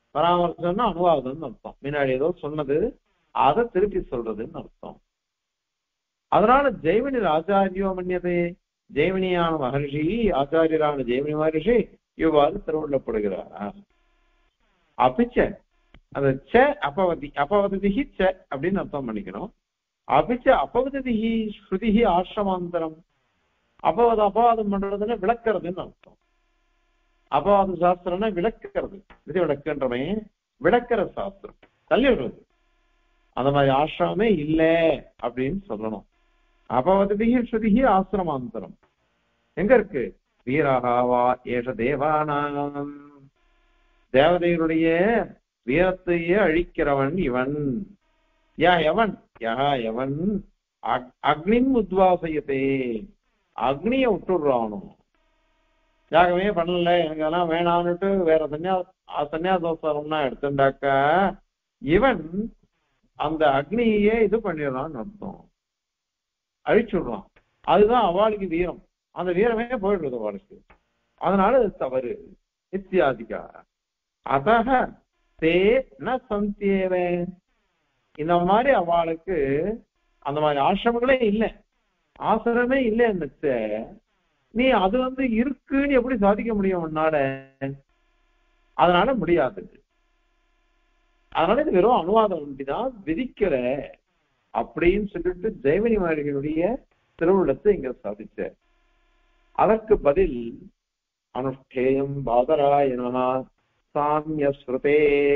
பராமர்சம்னா அனுவாதம்னு அர்த்தம் முன்னாடி ஏதோ சொன்னது அதை திருப்பி சொல்றதுன்னு அர்த்தம் அதனால ஜெய்வனில் ஆச்சாரியோ மன்னியதே ஜெய்வனியான மகர்ஷி ஆச்சாரியரான ஜெய்வனி மகர்ஷி இவ்வாறு திருவள்ளப்படுகிறார் அபிச்ச அந்த ச அபவதி அபவதிஹி ச அப்படின்னு அர்த்தம் பண்ணிக்கணும் அபிச்ச அபவதிஹி ஸ்ருதிஹி ஆசிரமாந்தரம் அபவாதம் அபவாதம் பண்றதுன்னா விளக்குறதுன்னு அர்த்தம் அபவாத சாஸ்திரம்னா விளக்குறது விதி விளக்குன்றமே விளக்குற சாஸ்திரம் தள்ளி விடுறது அந்த மாதிரி ஆசிரமே இல்ல அப்படின்னு சொல்லணும் அபவதிஹி ஸ்ருதிஹி ஆசிரமாந்தரம் எங்க இருக்கு வீரகாவா ஏஷ தேவானாம் தேவதைகளுடைய வீரத்தையே அழிக்கிறவன் இவன் யா எவன் யா எவன் அக்- அக்னின் உத்வாசயத்தே அக்னிய விட்டுடுறானோ யாகமே பண்ணல எனக்கு அதெல்லாம் வேணான்னுட்டு வேற சன்னியா சன்னியாசோசரம்னா எடுத்துட்டாக்கா இவன் அந்த அக்னியே இது பண்ணிடுறான்னு அர்த்தம் அழிச்சுடுறான் அதுதான் அவளுக்கு வீரம் அந்த வீரமே போயிடுறது அவளுக்கு அதனால அது தவறு இத்தியாதிகா அதக தே ந சந்தியேவ இந்த மாதிரி அவளுக்கு அந்த மாதிரி ஆசிரமங்களே இல்லை ஆசிரமே இல்லைன்னு நீ அது வந்து இருக்குன்னு எப்படி சாதிக்க முடியும் உன்னால அதனால முடியாது அதனால இது வெறும் அனுவாதம் ஒன்றிதான் விதிக்கிற அப்படின்னு சொல்லிட்டு ஜெயமணி மாளிகளுடைய திருவிழத்தை இங்க சாதிச்ச அதற்கு பதில் அனுஷ்டேயம் பாதராயணா சாமிய ஸ்ருதே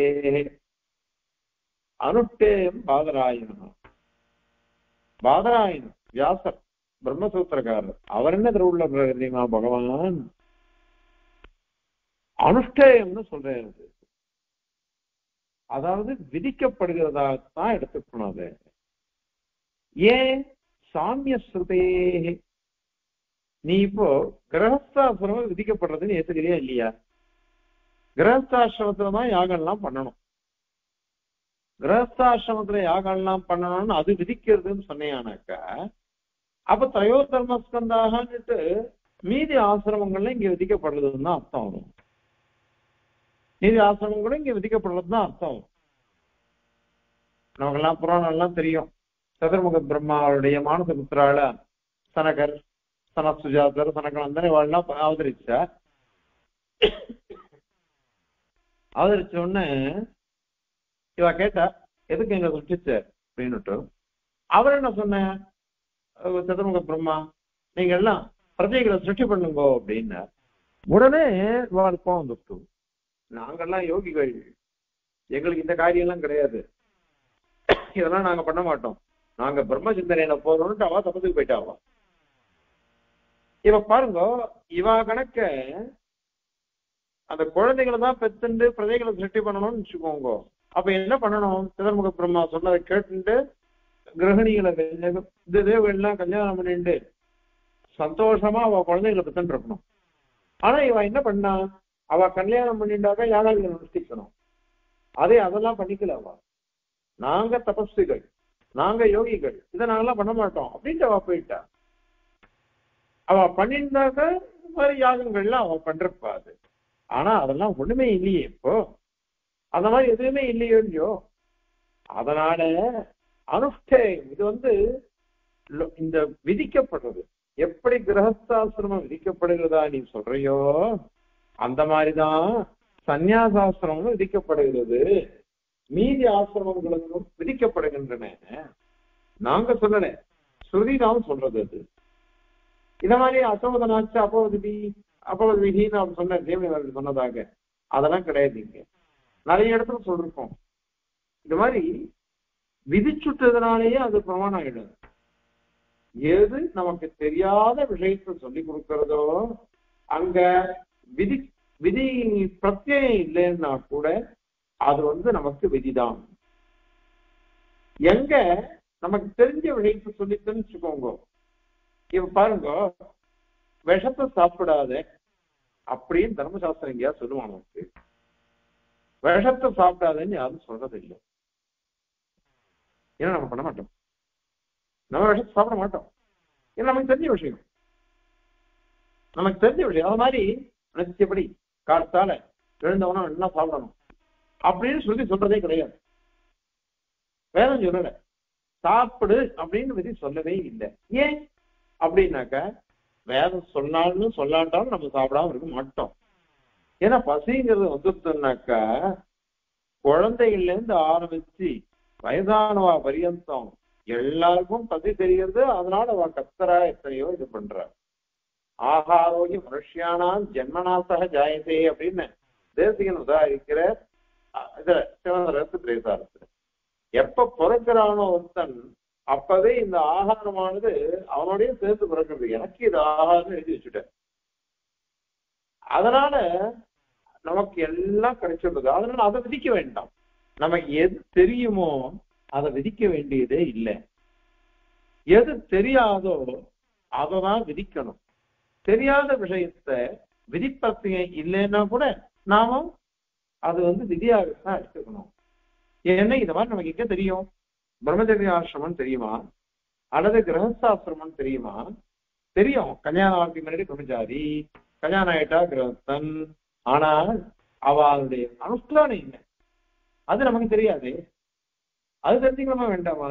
அனுஷ்டேயம் பாதராயணா பாதராயணன் வியாசர் பிரம்மசூத்திரக்காரர் அவர் என்ன திருவுள்ள தெரியுமா பகவான் அனுஷ்டேயம்னு சொல்றாரு அது. அதாவது விதிக்கப்படுகிறதா தான் எடுத்துக்கணும் அது ஏன் சாமிய ஸ்ருதே நீ இப்போ கிரகஸ்தாசிரமம் விதிக்கப்படுறதுன்னு ஏத்துக்கிறியா இல்லையா கிரகஸ்தாசிரமத்துல தான் யாகம்லாம் பண்ணணும் கிரகஸ்தாசிரமத்துல யாகம்லாம் பண்ணணும்னு அது விதிக்கிறதுன்னு சொன்னேனாக்கா அப்ப தயோ தர்மஸ்கந்தாகன்னுட்டு மீதி ஆசிரமங்கள்ல இங்க விதிக்கப்படுறதுன்னு தான் அர்த்தம் வரும் மீதி ஆசிரமம் கூட இங்க விதிக்கப்படுறது தான் அர்த்தம் வரும் நமக்கெல்லாம் புராணம் எல்லாம் தெரியும் சதுர்முக பிரம்மாவுடைய மானசபுத்திரால சனகர் சன சுஜாதர் சனகநந்தன் இவாள்லாம் அவதரிச்சா அவதரிச்ச உடனே இவ கேட்டா எதுக்கு எங்க சுட்டுச்சு அப்படின்னுட்டு அவர் என்ன சொன்ன அஹ் சதுர்முக பிரம்மா நீங்க எல்லாம் பிரஜைகளை சிருஷ்டி பண்ணுங்கோ அப்படின்னு உடனே இவாள் கோவம் வந்துட்டு நாங்கெல்லாம் யோகிகள் எங்களுக்கு இந்த காரியம் எல்லாம் கிடையாது இதெல்லாம் நாங்க பண்ண மாட்டோம் நாங்க பிரம்ம சிந்தனையில போறோம்னு அவ தப்பத்துக்கு போயிட்டாவா இவ பாருங்க இவ கணக்க அந்த குழந்தைகளை தான் பெத்துண்டு பிரஜைகளை சிருஷ்டி பண்ணணும்னு வச்சுக்கோங்க அப்ப என்ன பண்ணணும் சிதர்முக பிரம்மா சொன்னதை கேட்டுட்டு கிரகணிகளை வெ- இந்த தேவெல்லாம் கல்யாணம் பண்ணிட்டு சந்தோஷமா அவ குழந்தைகளை பெத்துட்டு இருக்கணும் ஆனா இவ என்ன பண்ணா அவ கல்யாணம் பண்ணிட்டாக்க யாகாதிகளை அனுஷ்டிக்கணும் அதே அதெல்லாம் பண்ணிக்கல அவ நாங்க தபஸ்விகள் நாங்க யோகிகள் இதை நாங்கெல்லாம் பண்ண மாட்டோம் அப்படின்ட்டு அவ போயிட்டா அவ பண்ணியிருந்தாக்க இந்த மாதிரி யாகங்கள்லாம் அவ பண்றப்பா அது ஆனா அதெல்லாம் ஒண்ணுமே இல்லையே இப்போ அந்த மாதிரி எதுவுமே இல்லையோ இல்லையோ அதனால அனுஷ்டேயம் இது வந்து லோ- இந்த விதிக்கப்படுறது எப்படி கிரகஸ்தாசிரமம் விதிக்கப்படுகிறதா நீ சொல்றியோ அந்த மாதிரிதான் சந்நியாசாசிரமம் விதிக்கப்படுகிறது மீதி ஆசிரமங்களுக்கும் விதிக்கப்படுகின்றன நாங்க சொல்லல ஸ்ருதி தான் சொல்றது அது இத மாதிரி அசோதனாச்சு அப்போதி அப்போது விதின்னு அவர் சொன்ன தேவனி அவர்கள் சொன்னதாக அதெல்லாம் கிடையாது இங்க நிறைய இடத்துல சொல்லிருக்கோம் இந்த மாதிரி விதிச்சுட்டதுனாலேயே அது பிரமாணம் ஆயிடும் எது நமக்கு தெரியாத விஷயத்தை சொல்லி கொடுக்கிறதோ அங்க விதி விதி பிரத்யயம் இல்லைன்னா கூட அது வந்து நமக்கு விதிதான் எங்க நமக்கு தெரிஞ்ச விஷயத்தை சொல்லி தெரிஞ்சுக்கோங்க இப்ப பாருங்க விஷத்தை சாப்பிடாத அப்படின்னு தர்மசாஸ்திரம் எங்கேயா சொல்லுவான் நமக்கு விஷத்தை சாப்பிடாதன்னு யாரும் சொல்றது இல்லை ஏன்னா நம்ம பண்ண மாட்டோம் நம்ம விஷத்தை சாப்பிட மாட்டோம் ஏன்னா நமக்கு தெரிஞ்ச விஷயம் நமக்கு தெரிஞ்ச விஷயம் அது மாதிரி நிச்சயப்படி காலத்தால எழுந்தவனா நல்லா சாப்பிடணும் அப்படின்னு சொல்லி சொல்றதே கிடையாது வேதம் சொல்லல சாப்பிடு அப்படின்னு விதி சொல்லவே இல்லை ஏன் அப்படின்னாக்க வேதம் சொன்னாலும் சொல்லாட்டாலும் நம்ம சாப்பிடாம இருக்க மாட்டோம் ஏன்னா பசிங்கிறது வந்துருச்சுனாக்கா குழந்தைகள்ல இருந்து ஆரம்பிச்சு வயதானவா பரியந்தம் எல்லாருக்கும் பசி தெரிகிறது அதனால அவ கத்தரா எத்தனையோ இது பண்றா ஆகாரோகி மனுஷியானாம் ஜென்மநாசக ஜாயதே அப்படின்னு தேசிகன் உதாரிக்கிற அஹ், இதுல சிவனரசு பிரேசாரத்துல எப்ப பிறக்கிறானோ ஒருத்தன் அப்பவே இந்த ஆகாரமானது அவனோடய சேர்த்து பிறக்கிறது எனக்கு இது ஆகாரம் எழுதி வச்சுட்டேன் அதனால நமக்கு எல்லாம் கிடைச்சிடுது அதனால அதை விதிக்க வேண்டாம் நமக்கு எது தெரியுமோ அதை விதிக்க வேண்டியதே இல்லை எது தெரியாதோ அதை தான் விதிக்கணும் தெரியாத விஷயத்த விதிப்பத்திய இல்லைன்னா கூட நாம அது வந்து விதியாகத்தான் எடுத்துக்கணும் ஏன்னா இந்த மாதிரி நமக்கு எங்க தெரியும் பிரம்மச்சரிய ஆசிரமம் தெரியுமா அல்லது கிரகஸ்தாசிரமம் தெரியுமா தெரியும் கல்யாணம் ஆகிறதுக்கு முன்னாடி பிரம்மச்சாரி கல்யாணம் ஆயிட்டா கிரகஸ்தன் ஆனால் அவளுடைய அனுஷ்டானம் என்ன அது நமக்கு தெரியாது அது தெரிஞ்சுக்கலாமா வேண்டாமா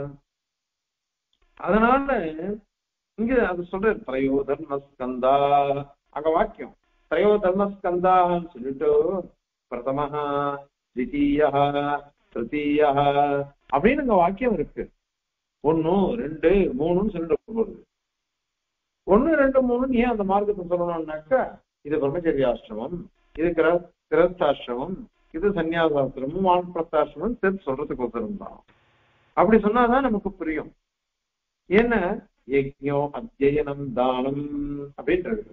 அதனால இங்க அது சொல்ற திரையோ தர்மஸ்கந்தா அங்க வாக்கியம் திரையோ தர்மஸ்கந்தான்னு சொல்லிட்டு பிரதமஹா தித்தீயா திருத்தீயா அப்படின்னு அங்க வாக்கியம் இருக்கு ஒண்ணு ரெண்டு மூணுன்னு சொல்லிட்டு போகுது ஒண்ணு ரெண்டு மூணுன்னு ஏன் அந்த மார்க்கத்தை சொல்லணும்னாக்கா இது பிரம்மச்சரியாசிரமம் இது கிர கிரஸ்தாசிரமம் இது சன்னியாசாசிரமம் வானப்பிரஸ்தாசிரமம் சேர்த்து சொல்றதுக்கு ஒருத்தரும் தான் அப்படி சொன்னாதான் நமக்கு புரியும் என்ன யஜ்யம் அத்தியனம் தானம் அப்படின்றது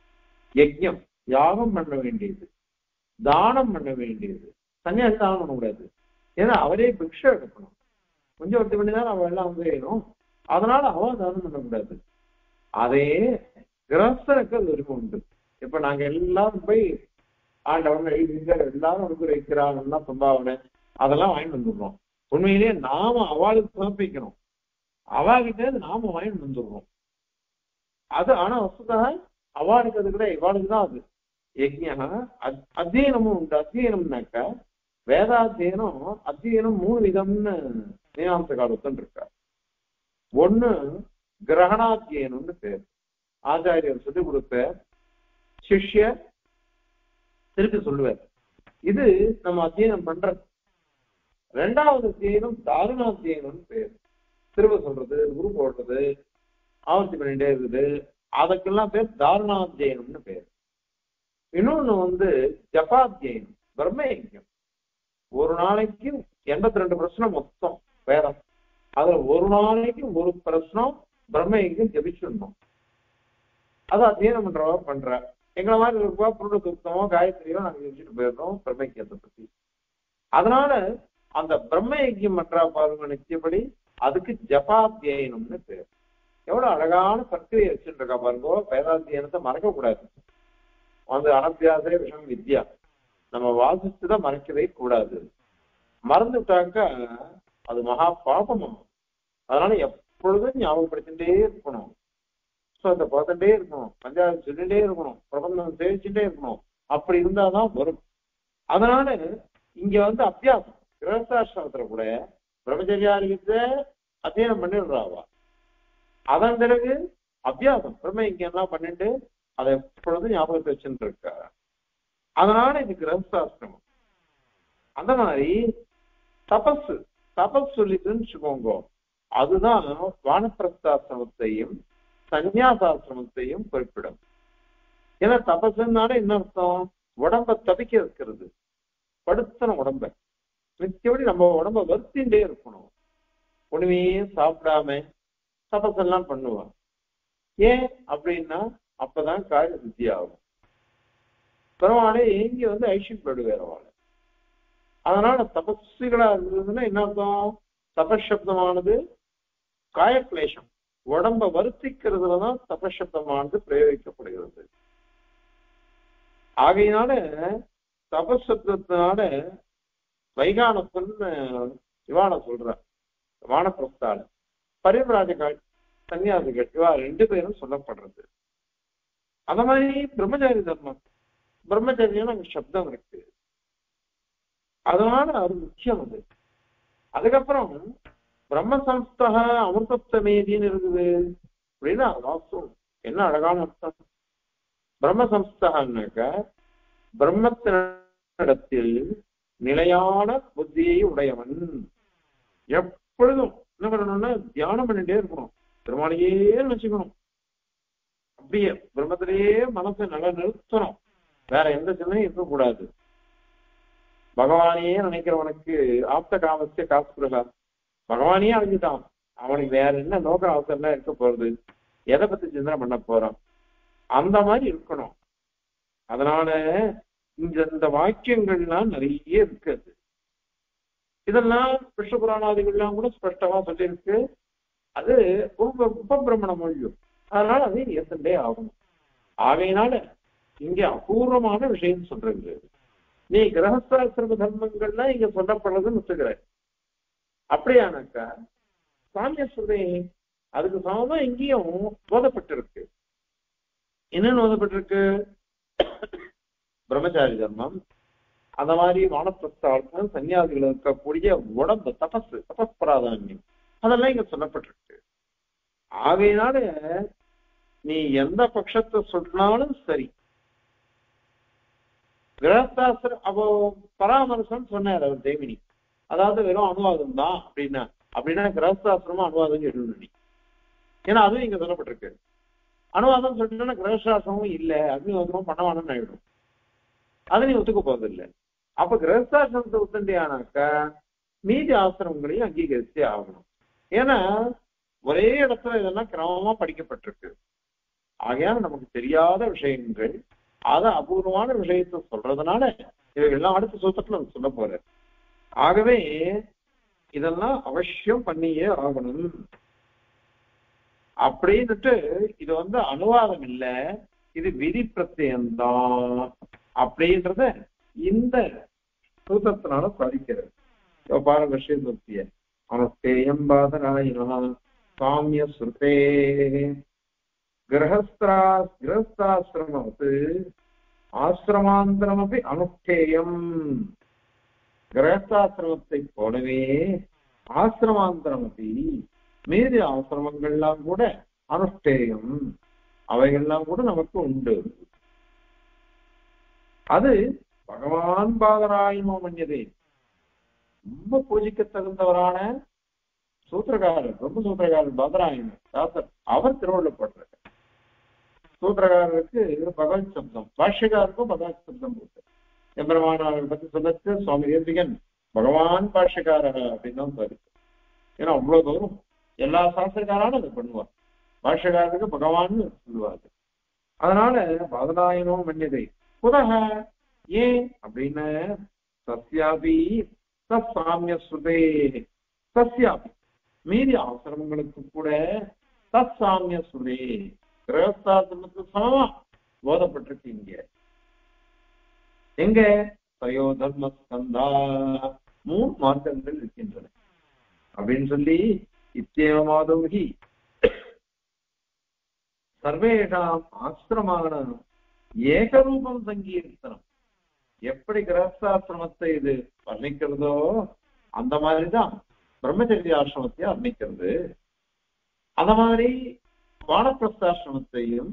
யஜ்யம் யாகம் பண்ண வேண்டியது தானம் பண்ண வேண்டியது சன்னியாசி தானம் பண்ணக்கூடாது ஏன்னா அவரே பிக்ஷை எடுக்கணும் கொஞ்சம் ஒருத்தி பண்ணி தான் அவன் எல்லாம் வந்து வேணும் அதனால அவன் தானம் பண்ணக்கூடாது அதே கிரஸ்தனுக்கு அது உரிமை உண்டு இப்ப நாங்க எல்லாரும் போய் ஆண்டவன் எழுதிங்க எல்லாரும் அனுகிரகிக்கிறாங்கன்னா சம்பாவனை அதெல்லாம் வாங்கிட்டு வந்துடுறோம் உண்மையிலேயே நாம அவளுக்கு சமர்ப்பிக்கணும் அவாகிட்ட இருந்து நாம வாங்கிட்டு வந்துடுறோம் அது ஆனா வசதாக அவாளுக்கு அது கூட இவாளுக்கு தான் அது யஜ்யா அத்தியனமும் உண்டு அத்தியனம்னாக்கா வேதாத்தியனம் அத்தியனம் மூணு விதம்னு மீனாம்ச காலத்தன் இருக்கா ஒண்ணு கிரகணாத்தியனம்னு பேர் ஆச்சாரியர் சொல்லிக் கொடுப்ப சிஷ்யர் திருப்பி சொல்லுவார் இது நம்ம அத்தியனம் பண்ற ரெண்டாவது அத்தியனம் தாருணாத்தியனம்னு பேர் திரும்ப சொல்றது குரு போடுறது ஆவர்த்தி பண்ணிட்டே இருக்குது அதுக்கெல்லாம் பேர் தாருணாத்தியனம்னு பேர் இன்னொன்னு வந்து ஜபாத்தியனம் பிரம்ம யஜ்யம் ஒரு நாளைக்கு எண்பத்தி ரெண்டு பிரச்சனை மொத்தம் வேதம் அதுல ஒரு நாளைக்கு ஒரு பிரச்சனம் பிரம்ம யஜ்யம் ஜபிச்சிடணும் அது அத்தியனம் பண்றவா பண்ற எங்களை மாதிரி இருப்பா புருட சுத்தமோ காயத்ரியோ நாங்க ஜபிச்சுட்டு போயிடுறோம் பிரம்ம யஜ்யத்தை பத்தி அதனால அந்த பிரம்ம யஜ்யம் பண்றா பாருங்க நிச்சயப்படி அதுக்கு ஜபாத்தியனம்னு பேர் எவ்வளவு அழகான பிரக்கிரியை வச்சுட்டு இருக்கா பாருங்க வேதாத்தியனத்தை மறக்க கூடாது வந்து அனத்தியாசே விஷம் வித்யா நம்ம வாசிச்சுதான் மறைக்கவே கூடாது மறந்துட்டாக்கா அது மகா பாபம் அதனால எப்பொழுதும் ஞாபகப்படுத்திட்டே இருக்கணும் புத்தகத்தை பார்த்துட்டே இருக்கணும் பஞ்சாயத்து சொல்லிட்டே இருக்கணும் பிரபந்தம் சேவிச்சுட்டே இருக்கணும் அப்படி இருந்தாதான் வரும் அதனால இங்க வந்து அபியாசம் கிரகஸ்தாசிரமத்துல கூட பிரம்மச்சரியாரிகத்தை அத்தியனம் பண்ணிடுறாவா அதன் பிறகு அபியாசம் பிரம்ம இங்க எல்லாம் பண்ணிட்டு அதை எப்பொழுதும் ஞாபகத்தை வச்சுட்டு இருக்கா அதனால இது கிரகஸ்தாசிரமம் அந்த மாதிரி தபஸ் தபஸ் சொல்லிட்டுன்னு வச்சுக்கோங்க அதுதான் வானப்பிரஸ்தாசிரமத்தையும் சந்நியாசாசிரமத்தையும் குறிப்பிடும் ஏன்னா தபசுனால என்ன அர்த்தம் உடம்ப தபிக்க வைக்கிறது படுத்தன உடம்ப நிச்சயப்படி நம்ம உடம்ப வருத்தின்றே இருக்கணும் ஒண்ணுமே சாப்பிடாம தபஸ் எல்லாம் பண்ணுவான் ஏன் அப்படின்னா அப்பதான் காரிய சித்தி ஆகும் பெருமாளே ஏங்கி வந்து ஐஷிப்படுவார் அவளை அதனால தபஸ்விகளா இருந்ததுன்னா என்ன அர்த்தம் தபசப்தமானது காயக்லேஷம் உடம்ப வருத்திக்கிறதுலதான் தபசப்தமானது பிரயோகிக்கப்படுகிறது ஆகையினால தபசப்தத்தினால வைகானப்பன் இவான சொல்ற வானப்பிரஸ்தால பரிவராஜகால் சன்னியாசிகள் இவா ரெண்டு பேரும் சொல்லப்படுறது அந்த மாதிரி பிரம்மச்சாரி தர்மம் பிரம்மச்சரியம் அங்க சப்தம் இருக்கு அதனால அது முக்கியம் அது அதுக்கப்புறம் பிரம்மசம்ஸ்தக அமிர்தத்தமேதின்னு இருக்குது அப்படின்னா அது வாஸ்தவம் என்ன அழகான அர்த்தம் பிரம்மசம்ஸ்தகன்னாக்க பிரம்மத்தினிடத்தில் நிலையான புத்தியை உடையவன் எப்பொழுதும் என்ன பண்ணணும்னா தியானம் பண்ணிட்டே இருக்கணும் பெருமாளையே நினைச்சுக்கணும் அப்படியே பிரம்மத்திலேயே மனசை நல்லா நிறுத்தணும் வேற எந்த சிந்தனையும் இருக்கக்கூடாது பகவானையே நினைக்கிறவனுக்கு ஆப்த காமஸ்ய காசுரகா பகவானையே அழிஞ்சுட்டான் அவனுக்கு வேற என்ன நோக்க அவசரம் இருக்க போறது எதை பத்தி சிந்தனை பண்ண போறான் அந்த மாதிரி இருக்கணும் அதனால இந்த இந்த வாக்கியங்கள்லாம் நிறைய இருக்குது இதெல்லாம் விஷ்ணு புராணாதிகள்லாம் கூட ஸ்பஷ்டமா சொல்லியிருக்கு அது உப உபபிரமண மொழியும் அதனால அதை ஏத்தண்டே ஆகணும் ஆகையினால இங்க அபூர்வமான விஷயம் சொல்றது நீ கிரகஸ்தாசிரம தர்மங்கள்லாம் இங்க சொல்லப்படுறதுன்னு ஒத்துக்கிற அப்படியானாக்கா சாமிய சுதை அதுக்கு சமமா இங்கேயும் ஓதப்பட்டிருக்கு என்னன்னு ஓதப்பட்டிருக்கு பிரம்மச்சாரி தர்மம் அந்த மாதிரி வானப்பிரஸ்தாளம் சன்னியாசிகள் இருக்கக்கூடிய உடம்பு தபஸ் தபஸ் பிராதானியம் அதெல்லாம் இங்க சொல்லப்பட்டிருக்கு ஆகையினால நீ எந்த பட்சத்தை சொன்னாலும் சரி கிரகஸ்தாசிர அப்போ பராமரிசம் சொன்னார் அவர் தேவினி அதாவது வெறும் அனுவாதம் தான் அப்படின்னா அப்படின்னா கிரகஸ்தாசிரமா அனுவாதம் சொல்லணும் நீ ஏன்னா அதுவும் இங்க சொல்லப்பட்டிருக்கு அனுவாதம் சொல்லிட்டோம்னா கிரகஸ்தாசிரமும் இல்ல அக்னிவாதமும் பண்ணவானு ஆயிடும் அதை நீ ஒத்துக்க போறது இல்லை அப்ப கிரகஸ்தாசிரமத்தை ஒத்துண்டியானாக்கா மீதி ஆசிரமங்களையும் அங்கீகரிச்சே ஆகணும் ஏன்னா ஒரே இடத்துல இதெல்லாம் கிரமமா படிக்கப்பட்டிருக்கு ஆகையால நமக்கு தெரியாத விஷயங்கள் அத அபூர்வமான விஷயத்த சொல்றதுனால இவைகள்லாம் அடுத்த சூத்திரத்துல சொல்ல போற ஆகவே இதெல்லாம் அவசியம் பண்ணியே ஆகணும் அப்படின்னுட்டு இது வந்து அனுவாதம் இல்ல இது விதி பிரத்யம்தான் அப்படின்றத இந்த சூத்திரத்தினால சாதிக்கிறது இப்ப பாருங்க ஸ்ரீமூர்த்திய அவஸ்தேயம் பாதராயினா சாமிய ஸ்ருதே கிரகஸ்திரா கிரகஸ்தாசிரமத்து ஆசிரமாந்திரமபி அனுஷ்டேயம் கிரகஸ்தாசிரமத்தை போலவே ஆசிரமாந்திரமபி மீதி ஆசிரமங்கள்லாம் கூட அனுஷ்டேயம் அவைகள்லாம் கூட நமக்கு உண்டு அது பகவான் பாதராயமோ மன்யதே ரொம்ப பூஜிக்க தகுந்தவரான சூத்திரகாரர் ரொம்ப சூத்திரகாரர் பாதராயணன் தாசர் அவர் திருவள்ளப்படுறார் சூத்திரகாரருக்கு பகவத் சப்தம் பாஷ்யக்காருக்கும் பகவத் சப்தம் போட்டு எம்பெருமானார் பத்தி சொல்லச்சு சுவாமி தேசிகன் பகவான் பாஷ்யக்காரர் அப்படின்னு தான் சார் ஏன்னா அவ்வளவு தூரம் எல்லா சாஸ்திரக்காராலும் அதை பண்ணுவார் பாஷ்யக்காரருக்கு பகவான் சொல்லுவாரு அதனால பாதராயணோ மன்யதை புதக ஏன் அப்படின்னு சத்யாபி சாமிய ஸ்ருதே சத்யாபி மீதி ஆசிரமங்களுக்கு கூட தத் சாமிய ஸ்ருதே கிரகஸ்தாசிரமத்துக்கு சமமா போதப்பட்டிருக்கு இங்க எங்க தயோ தர்ம ஸ்கந்தா மூணு மார்க்கங்கள் இருக்கின்றன அப்படின்னு சொல்லி இத்தேவமாதோகி சர்வேஷாம் ஆசிரமான ஏகரூபம் சங்கீர்த்தனம் எப்படி கிரகஸ்தாசிரமத்தை இது வர்ணிக்கிறதோ அந்த மாதிரிதான் பிரம்மச்சரிய ஆசிரமத்தை வர்ணிக்கிறது அந்த மாதிரி வானப்பிரஸ்தாசிரமத்தையும்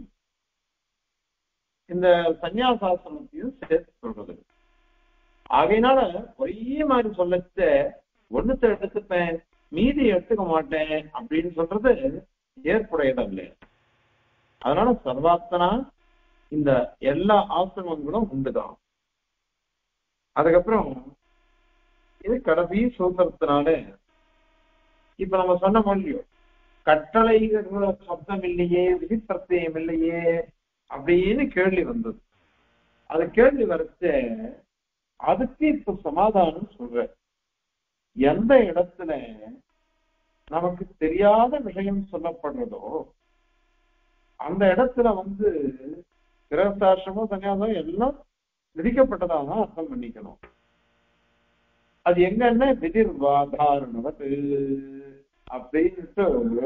இந்த சன்னியாசாசிரமத்தையும் சேர்த்து சொல்றது ஆகையினால ஒரே மாதிரி சொல்லச்ச ஒண்ணுத்த எடுத்துப்பேன் மீதி எடுத்துக்க மாட்டேன் அப்படின்னு சொல்றது ஏற்புடையதல்ல அதனால சர்வாத்தனா இந்த எல்லா ஆசிரமங்களும் உண்டுதான் அதுக்கப்புறம் இது கடைசி சூத்திரத்தினால இப்ப நம்ம சொன்ன மொழியோ கட்டளை சப்தம் இல்லையே விதி பிரத்யம் இல்லையே அப்படின்னு கேள்வி வந்தது அது கேள்வி வரைச்ச அதுக்கு இப்ப சமாதானம் சொல்ற எந்த இடத்துல நமக்கு தெரியாத விஷயம் சொல்லப்படுறதோ அந்த இடத்துல வந்து கிரகஸ்தாசிரமம் சன்னியாசம் எல்லாம் விதிக்கப்பட்டதாக தான் அர்த்தம் பண்ணிக்கணும் அது எங்கன்னா விதிர்வாதாரணவது அப்படின்ட்டு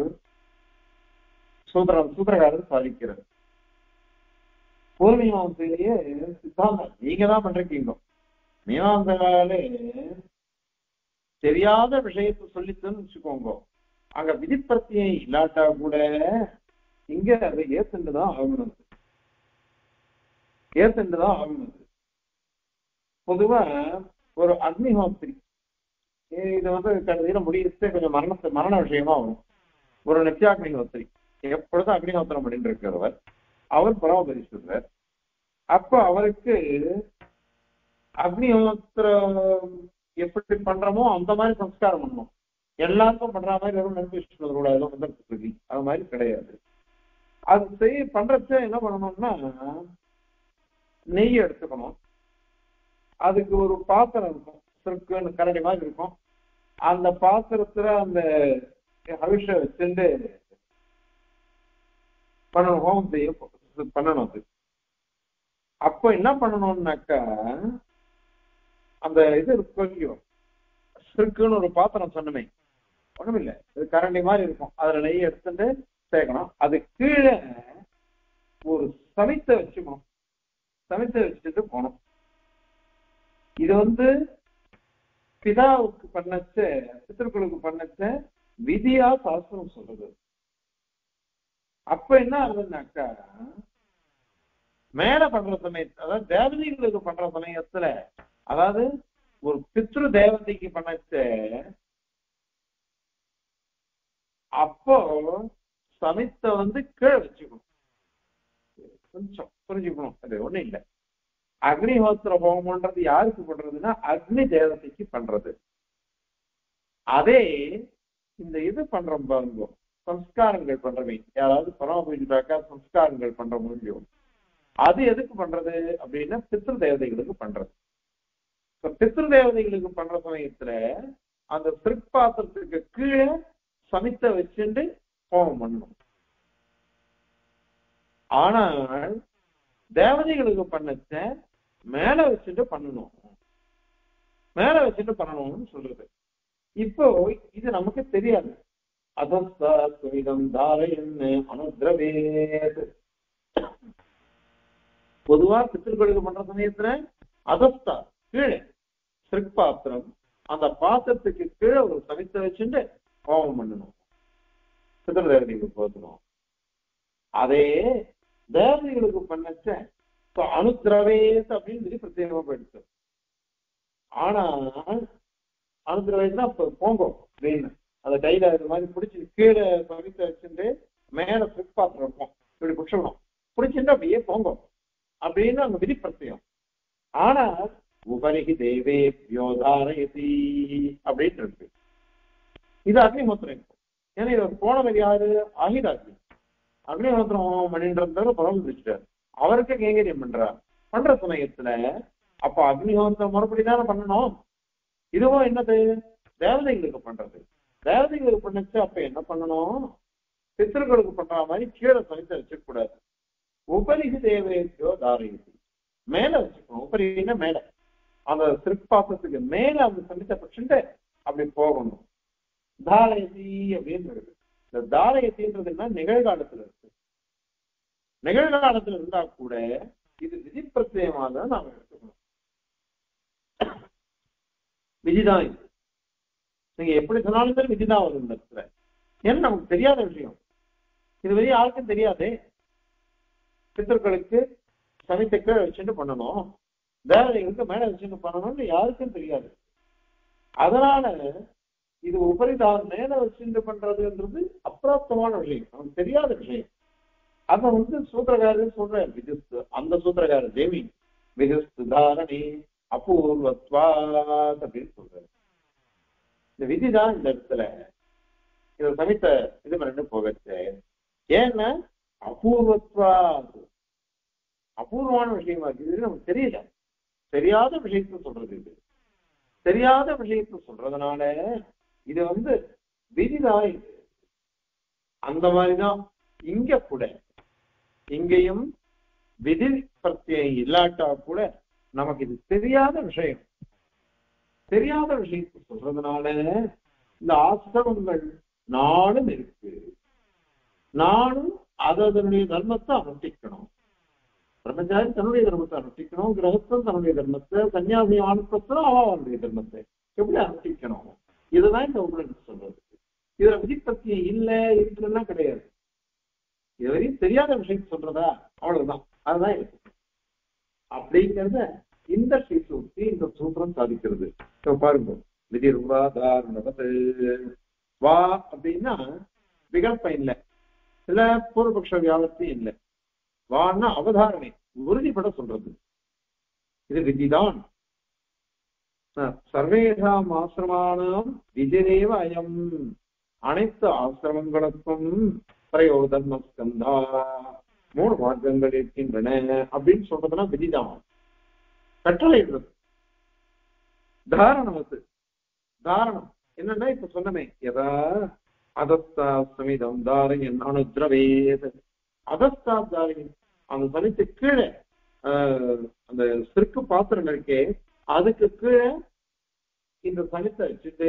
சூத்திரம் சூத்திரகாரர் சாதிக்கிறது பூர்வீமாசையிலேயே சித்தாந்தம் நீங்க தான் பண்றீங்க மீமாசகாலே தெரியாத விஷயத்தை சொல்லித்தன்னு வச்சுக்கோங்க அங்க விதிப்பிரத்தியம் இல்லாட்டா கூட இங்க அதை ஏத்துண்டுதான் ஆகணும் ஏத்துண்டுதான் ஆகணும் பொதுவா ஒரு அக்னிஹோத்திரி இது வந்து கடைசியில முடியறது கொஞ்சம் மரணத்தை மரண விஷயமா வரும் ஒரு நித்யாக்னிஹோத்திரி எப்பொழுதும் அக்னிஹோத்திரம் பண்ணிட்டு இருக்கிறவர் அவர் பரமபரிசுவர் அப்ப அவருக்கு அக்னிஹோத்திரம் எப்படி பண்றோமோ அந்த மாதிரி சம்ஸ்காரம் பண்ணணும் எல்லாருக்கும் பண்ற மாதிரி வெறும் நம்பிக்கை கூடாது வந்து அது மாதிரி கிடையாது அது செய்ய பண்றச்ச என்ன பண்ணணும்னா நெய் எடுத்துக்கணும் அதுக்கு ஒரு பாத்திரம் இருக்கும் சிறுக்குன்னு கரடி மாதிரி இருக்கும் அந்த பாத்திரத்துல அந்த அவிஷ வச்சுட்டு பண்ணணும் ஹோமம் செய்ய பண்ணணும் அது அப்ப என்ன பண்ணணும்னாக்கா அந்த இது இருக்கும் சிறுக்குன்னு ஒரு பாத்திரம் சொன்னமே ஒண்ணுமில்லை இது கரண்டி மாதிரி இருக்கும் அதுல நெய் எடுத்துட்டு சேர்க்கணும் அது கீழே ஒரு சமைத்த வச்சுக்கணும் சமைத்த வச்சுட்டு போகணும் இது வந்து பிதாவுக்கு பண்ணச்ச பித்திருக்களுக்கு பண்ணச்ச விதியா சாஸ்திரம் சொல்றது அப்ப என்ன ஆகுதுன்னாக்கா மேல பண்ற சமயத்துல அதாவது தேவதைகளுக்கு பண்ற சமயத்துல அதாவது ஒரு பித்ரு தேவதைக்கு பண்ணச்ச அப்போ சமைத்த வந்து கீழே வச்சுக்கணும் கொஞ்சம் புரிஞ்சுக்கணும் அது ஒண்ணும் இல்லை அக்னிஹோத்திர ஹோமம்ன்றது யாருக்கு பண்றதுன்னா அக்னி தேவதைக்கு பண்றது அதே இந்த இது பண்றோம் பாருங்க சம்ஸ்காரங்கள் பண்றவங்க யாராவது பரமபூஜிட்டாக்கா சம்ஸ்காரங்கள் பண்ற முடியும் அது எதுக்கு பண்றது அப்படின்னா பித்ரு தேவதைகளுக்கு பண்றது பித்ரு தேவதைகளுக்கு பண்ற சமயத்துல அந்த சிற்பாத்திரத்துக்கு கீழே சமித்த வச்சுட்டு ஹோமம் பண்ணணும் ஆனால் தேவதைகளுக்கு பண்ணச்ச மேல வச்சுட்டு பண்ணணும் மேல வச்சுட்டு பண்ணணும்னு சொல்றது இப்போ இது நமக்கு தெரியாது அதம் தாரையன்னு அனுதிரவேத் பொதுவா பித்திருக்களுக்கு பண்ற சமயத்துல அதஸ்தா கீழே சிற்பாத்திரம் அந்த பாத்திரத்துக்கு கீழே ஒரு சமைத்த வச்சுட்டு ஹோமம் பண்ணணும் பித்திரு தேவதைக்கு போத்தணும் அதே தேவதைகளுக்கு பண்ணச்ச அனுத்திரவேத் அப்படின்னு சொல்லி பிரத்யேகமா போயிடுச்சு ஆனா அனுத்திரவேத்னா போங்கோ அப்படின்னு அந்த கையில இது மாதிரி பிடிச்சி கீழே சமைத்த வச்சுட்டு மேல பிற்பாத்திரம் இருக்கும் இப்படி பிடிச்சிடணும் பிடிச்சிட்டு அப்படியே போங்கோ அப்படின்னு அங்க விதி பிரத்யம் ஆனா உபரிகி தேவே வியோதாரயதி அப்படின்னு இருக்கு இது அக்னிஹோத்திரம் இருக்கும் ஏன்னா இவர் போனவர் யாரு ஆகிதாக்கி அக்னிஹோத்திரம் பண்ணின்றத பரவல் பிடிச்சிட்டாரு அவருக்கு கைங்கரியம் பண்றார் பண்ற சமயத்துல அப்ப அக்னிஹோத்திரம் மறுபடி தானே பண்ணணும் இதுவும் என்னது தேவதைகளுக்கு பண்றது தேவதைகளுக்கு பண்ணுச்சு அப்ப என்ன பண்ணணும் பித்திருக்களுக்கு பண்ற மாதிரி கீழே சமைத்து வச்சுக்க கூடாது உபரிகு தேவையோ தாரயத்தி மேல வச்சுக்கணும் உபரினா மேல அந்த சிற்பாசத்துக்கு மேல அந்த சமைத்த பட்சத்தை அப்படி போகணும் தாரயதி அப்படின்னு இருக்கு இந்த தாரயத்தின்றதுன்னா நிகழ்காலத்துல இருக்கு நிகழ்காலத்துல இருந்தா கூட இது விதி பிரத்யமா தான் நாம எடுத்துக்கணும் விதிதான் இது நீங்க எப்படி சொன்னாலும் சரி விதிதான் வரும் இந்த இடத்துல ஏன்னா நமக்கு தெரியாத விஷயம் இது வரையும் யாருக்கும் தெரியாதே பித்தர்களுக்கு சமைத்த கீழே வச்சுட்டு பண்ணணும் தேவதைகளுக்கு மேல வச்சுட்டு பண்ணணும்னு யாருக்கும் தெரியாது அதனால இது உபரிதான் மேல வச்சுட்டு பண்றதுன்றது அப்பிராப்தமான விஷயம் நமக்கு தெரியாத விஷயம் அத வந்து சூத்திரகாரர் சொல்றாரு விதிஸ்து அந்த சூத்திரகாரர் தேவி விதிஸ்து தாரணி அபூர்வத்வாத் அப்படின்னு சொல்றாரு இந்த விதிதான் இந்த இடத்துல இதை சமைத்த இது ரெண்டு போகச்சு ஏன்னா அபூர்வத்வாத் அபூர்வமான விஷயமா இருக்கு இது நமக்கு தெரியல தெரியாத விஷயத்த சொல்றது இது தெரியாத விஷயத்த சொல்றதுனால இது வந்து விதிதான் இது அந்த மாதிரிதான் இங்க கூட இங்கேயும் விதி பிரத்யம் இல்லாட்டா கூட நமக்கு இது தெரியாத விஷயம் தெரியாத விஷயத்தை சொல்றதுனால இந்த ஆசிரமங்கள் நானும் இருக்கு நானும் அதனுடைய தர்மத்தை அனுஷ்டிக்கணும் பிரம்மச்சாரி தன்னுடைய தர்மத்தை அனுஷ்டிக்கணும் கிரகஸ்தன் தன்னுடைய தர்மத்தை சன்னியாசி ஆனப்பத்திரம் அவ அவனுடைய தர்மத்தை எப்படி அனுஷ்டிக்கணும் இதுதான் இந்த உபநிஷத்து சொல்றது இதுல விதிப்பத்தியம் இல்ல இருக்குன்னா கிடையாது இதுவரையும் தெரியாத விஷயம் சொல்றதா அவ்வளவுதான் அதுதான் இருக்கு அப்படிங்கறத இந்த ஸ்ரீசூக்தி இந்த சூத்திரம் சாதிக்கிறது இப்ப பாருங்க விதி ரூபாதாரணவத் வா அப்படின்னா விகல்பம் இல்லை சில பூர்வபக்ஷ வியாபத்தி இல்லை வான்னா அவதாரணை உறுதிப்பட சொல்றது இது விதிதான் சர்வேஷாம் ஆசிரமானாம் விதிரேவ அயம் அனைத்து ஆசிரமங்களுக்கும் பிரயோக தர்ம ஸ்கந்தா மூணு மார்க்கங்கள் இருக்கின்றன அப்படின்னு சொல்றதுன்னா விதிதான் கட்டளைன்றது தாரணமத்து தாரணம் என்னன்னா இப்ப சொன்னமே எதா அதஸ்தா சமிதம் தாரயன் அனுத்ரவேத அதஸ்தா தாரயன் அந்த சனித்து கீழே ஆஹ், அந்த சிற்கு பாத்திரம் இருக்கே அதுக்கு கீழே இந்த சனித்தை வச்சுட்டு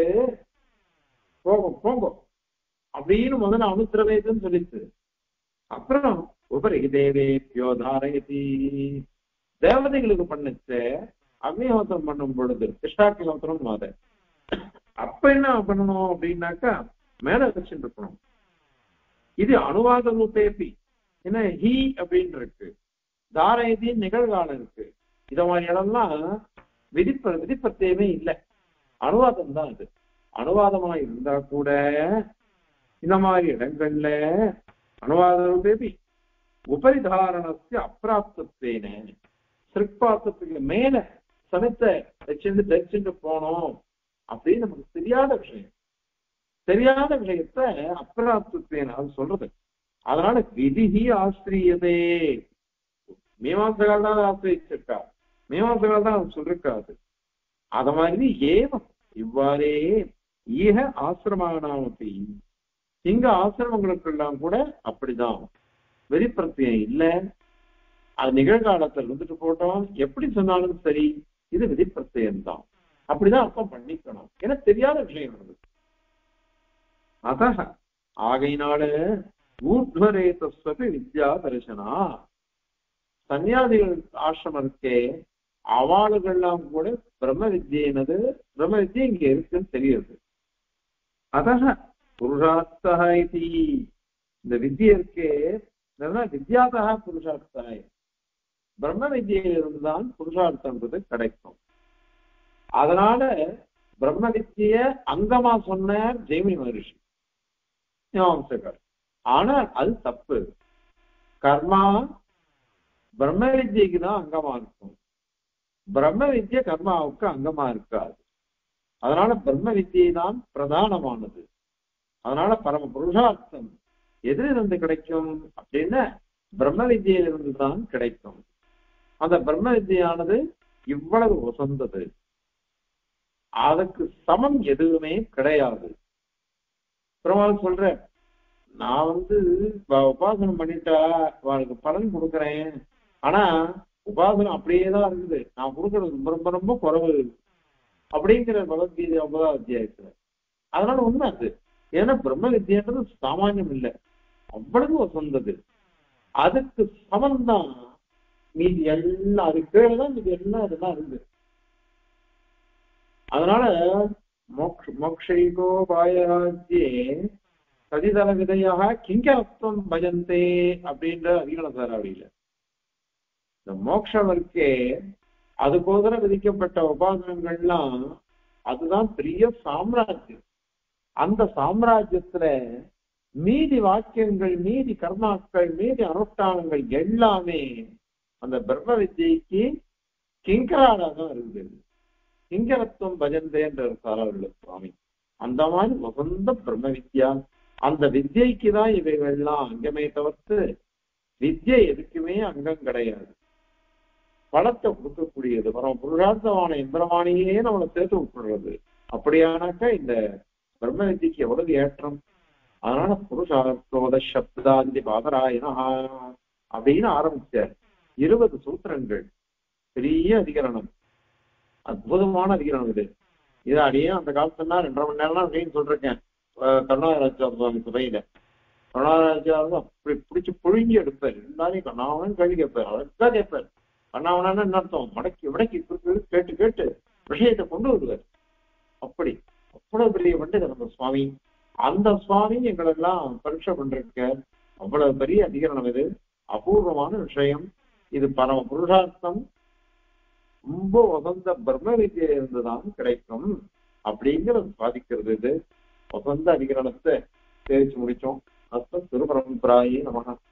போகும் போகும் அப்படின்னு முதல்ல அனுத்திரவேதம் சொல்லிச்சு அப்புறம் உபரி தேவேபியோ தாரயதி தேவதைகளுக்கு பண்ணுச்சு அக்னிஹோத்திரம் பண்ணும் பொழுது கிருஷ்ணாக்கிலோத்திரம் அதை அப்ப என்ன பண்ணணும் அப்படின்னாக்கா மேல வச்சுட்டு இருக்கணும் இது அனுவாத ரூபேபி என்ன ஹி அப்படின்னு இருக்கு தாரயதி நிகழ்காலம் இருக்கு இத மாதிரி இடம்லாம் விதிப்ப விதிப்பத்தேமே இல்லை அனுவாதம் தான் அது அனுவாதமா இருந்தா கூட இந்த மாதிரி இடங்கள்ல அனுவாத ரூபேபி உபரிதாரணத்தை அப்பிராப்தத்தேன சிற்பாத்தத்துக்கு மேல சனத்தை வச்சுட்டு தரிச்சுட்டு போனோம் அப்படின்னு நமக்கு தெரியாத விஷயம் தெரியாத விஷயத்த அப்பிராப்தத்தேன அது சொல்றது அதனால விதிஹி ஆசிரியதே மீமாசகால் தான் ஆசிரியிருக்கா மீமாசகால் தான் அது சொல்லிருக்காது அத மாதிரி ஏவம் இவ்வாறே ஈக ஆசிரமானாமப்பி இங்க ஆசிரமங்களுக்கெல்லாம் கூட அப்படிதான் வெறிப்பிரத்தியம் இல்ல அது நிகழ்காலத்தில் இருந்துட்டு போட்டோம் எப்படி சொன்னாலும் சரி இது விதிப்பிரத்தியம் தான் அப்படிதான் அர்த்தம் பண்ணிக்கணும் ஏன்னா தெரியாத விஷயம் அது அத ஆகையினால ஊர்துவரேதஸ்வபி வித்யா தரிசனா சன்னியாசிகள் ஆசிரமம் இருக்கே அவாளுகள்லாம் கூட பிரம்ம வித்யினது பிரம்ம வித்யை இங்க இருக்குன்னு தெரியுது அத புருஷார்த்தா இது இந்த வித்யை இருக்கே இதெல்லாம் வித்யாதா புருஷார்த்தா பிரம்ம வித்யிலிருந்து தான் புருஷார்த்தம்ன்றது கிடைக்கும் அதனால பிரம்ம வித்திய அங்கமா சொன்னார் ஜெய்மினி மகரிஷி மீமாம்சகர் ஆனால் அது தப்பு கர்மா பிரம்ம வித்யக்கு தான் அங்கமா இருக்கும் பிரம்ம வித்ய கர்மாவுக்கு அங்கமா இருக்காது அதனால பிரம்ம வித்தியை தான் பிரதானமானது அதனால பரம புருஷார்த்தம் எதிலிருந்து கிடைக்கும் அப்படின்னா பிரம்ம வித்தியிலிருந்து தான் கிடைக்கும் அந்த பிரம்ம வித்தியானது இவ்வளவு உசந்தது அதுக்கு சமம் எதுவுமே கிடையாது பெருமாள் சொல்ற நான் வந்து வ- உபாசனம் பண்ணிட்டா அவளுக்கு பலன் கொடுக்கறேன் ஆனா உபாசனம் அப்படியே தான் இருக்குது நான் கொடுக்கறது ரொம்ப ரொம்ப ரொம்ப குறைவு அப்படிங்கிற பகவத்கீதை ஒன்பதாம் அத்தியாயத்துல அதனால உண்மை அது ஏன்னா பிரம்ம வித்யான்றது சாமானியம் இல்லை அவ்வளவு வசந்தது அதுக்கு சமந்தான் மீதி எல்லாம் அது கீழே தான் மீதி எல்லாம் இதெல்லாம் இருந்து அதனால மோக்ஷ மோக்ஷைகோபாயராஜ்யே சதிதள விதையாக கிங்கரத்துவம் பஜந்தே அப்படின்ற அதிகண சாராவளியில இந்த மோட்சம் இருக்கே அதுபோதர விதிக்கப்பட்ட உபாசனங்கள்லாம் அதுதான் பெரிய சாம்ராஜ்யம் அந்த சாம்ராஜ்யத்துல மீதி வாக்கியங்கள் மீதி கர்மாக்கள் மீதி அனுஷ்டானங்கள் எல்லாமே அந்த பிரம்ம வித்யைக்கு கிங்கராடா தான் இருக்குது கிங்கரத்துவம் பஜந்தேன்ற சாரவர்கள் சுவாமி அந்த மாதிரி வசந்த பிரம்ம வித்யா அந்த வித்யைக்கு தான் இவைகள்லாம் அங்கமே தவிர்த்து வித்யை எதுக்குமே அங்கம் கிடையாது பலத்தை கொடுக்கக்கூடியது பரம புருஷார்த்தமான இந்திரவாணியே நம்மளை சேர்த்து விட்டுறது அப்படியானாக்கா இந்த பிரம்ம வித்திக்கு எவ்வளவு ஏற்றம் அதனால புருஷார்த்தோத சப்தாதி பாதராயணா அப்படின்னு ஆரம்பிச்சார் இருபது சூத்திரங்கள் பெரிய அதிகரணம் அற்புதமான அதிகரணம் இது இது அடியே அந்த காலத்துல ரெண்டரை மணி நேரம் அப்படின்னு சொல்றேன் கருணாகராஜ சுவாமி சபையில கருணாராஜாவும் அப்படி பிடிச்சு புழுங்கி எடுப்பார் எல்லாரையும் கண்ணாவனும் கேள்வி கேட்பார் அழகா கேட்பார் கண்ணாவனான்னு என்ன அர்த்தம் மடக்கி மடக்கி குறுக்கு கேட்டு கேட்டு விஷயத்தை கொண்டு வருவார் அப்படி அவ்வளவு பெரிய பண்டிதர் அந்த சுவாமி அந்த சுவாமி எங்களெல்லாம் பரீட்சை பண்றதுக்கு அவ்வளவு பெரிய அதிகரணம் இது அபூர்வமான விஷயம் இது பரம புருஷார்த்தம் ரொம்ப வசந்த பிரம்ம வித்தியை இருந்துதான் கிடைக்கும் அப்படிங்கிறது சாதிக்கிறது இது வசந்த அதிகரணத்தை தேய்ச்சி முடிச்சோம் அஸ்மத் திருபரம்பிராயே நமக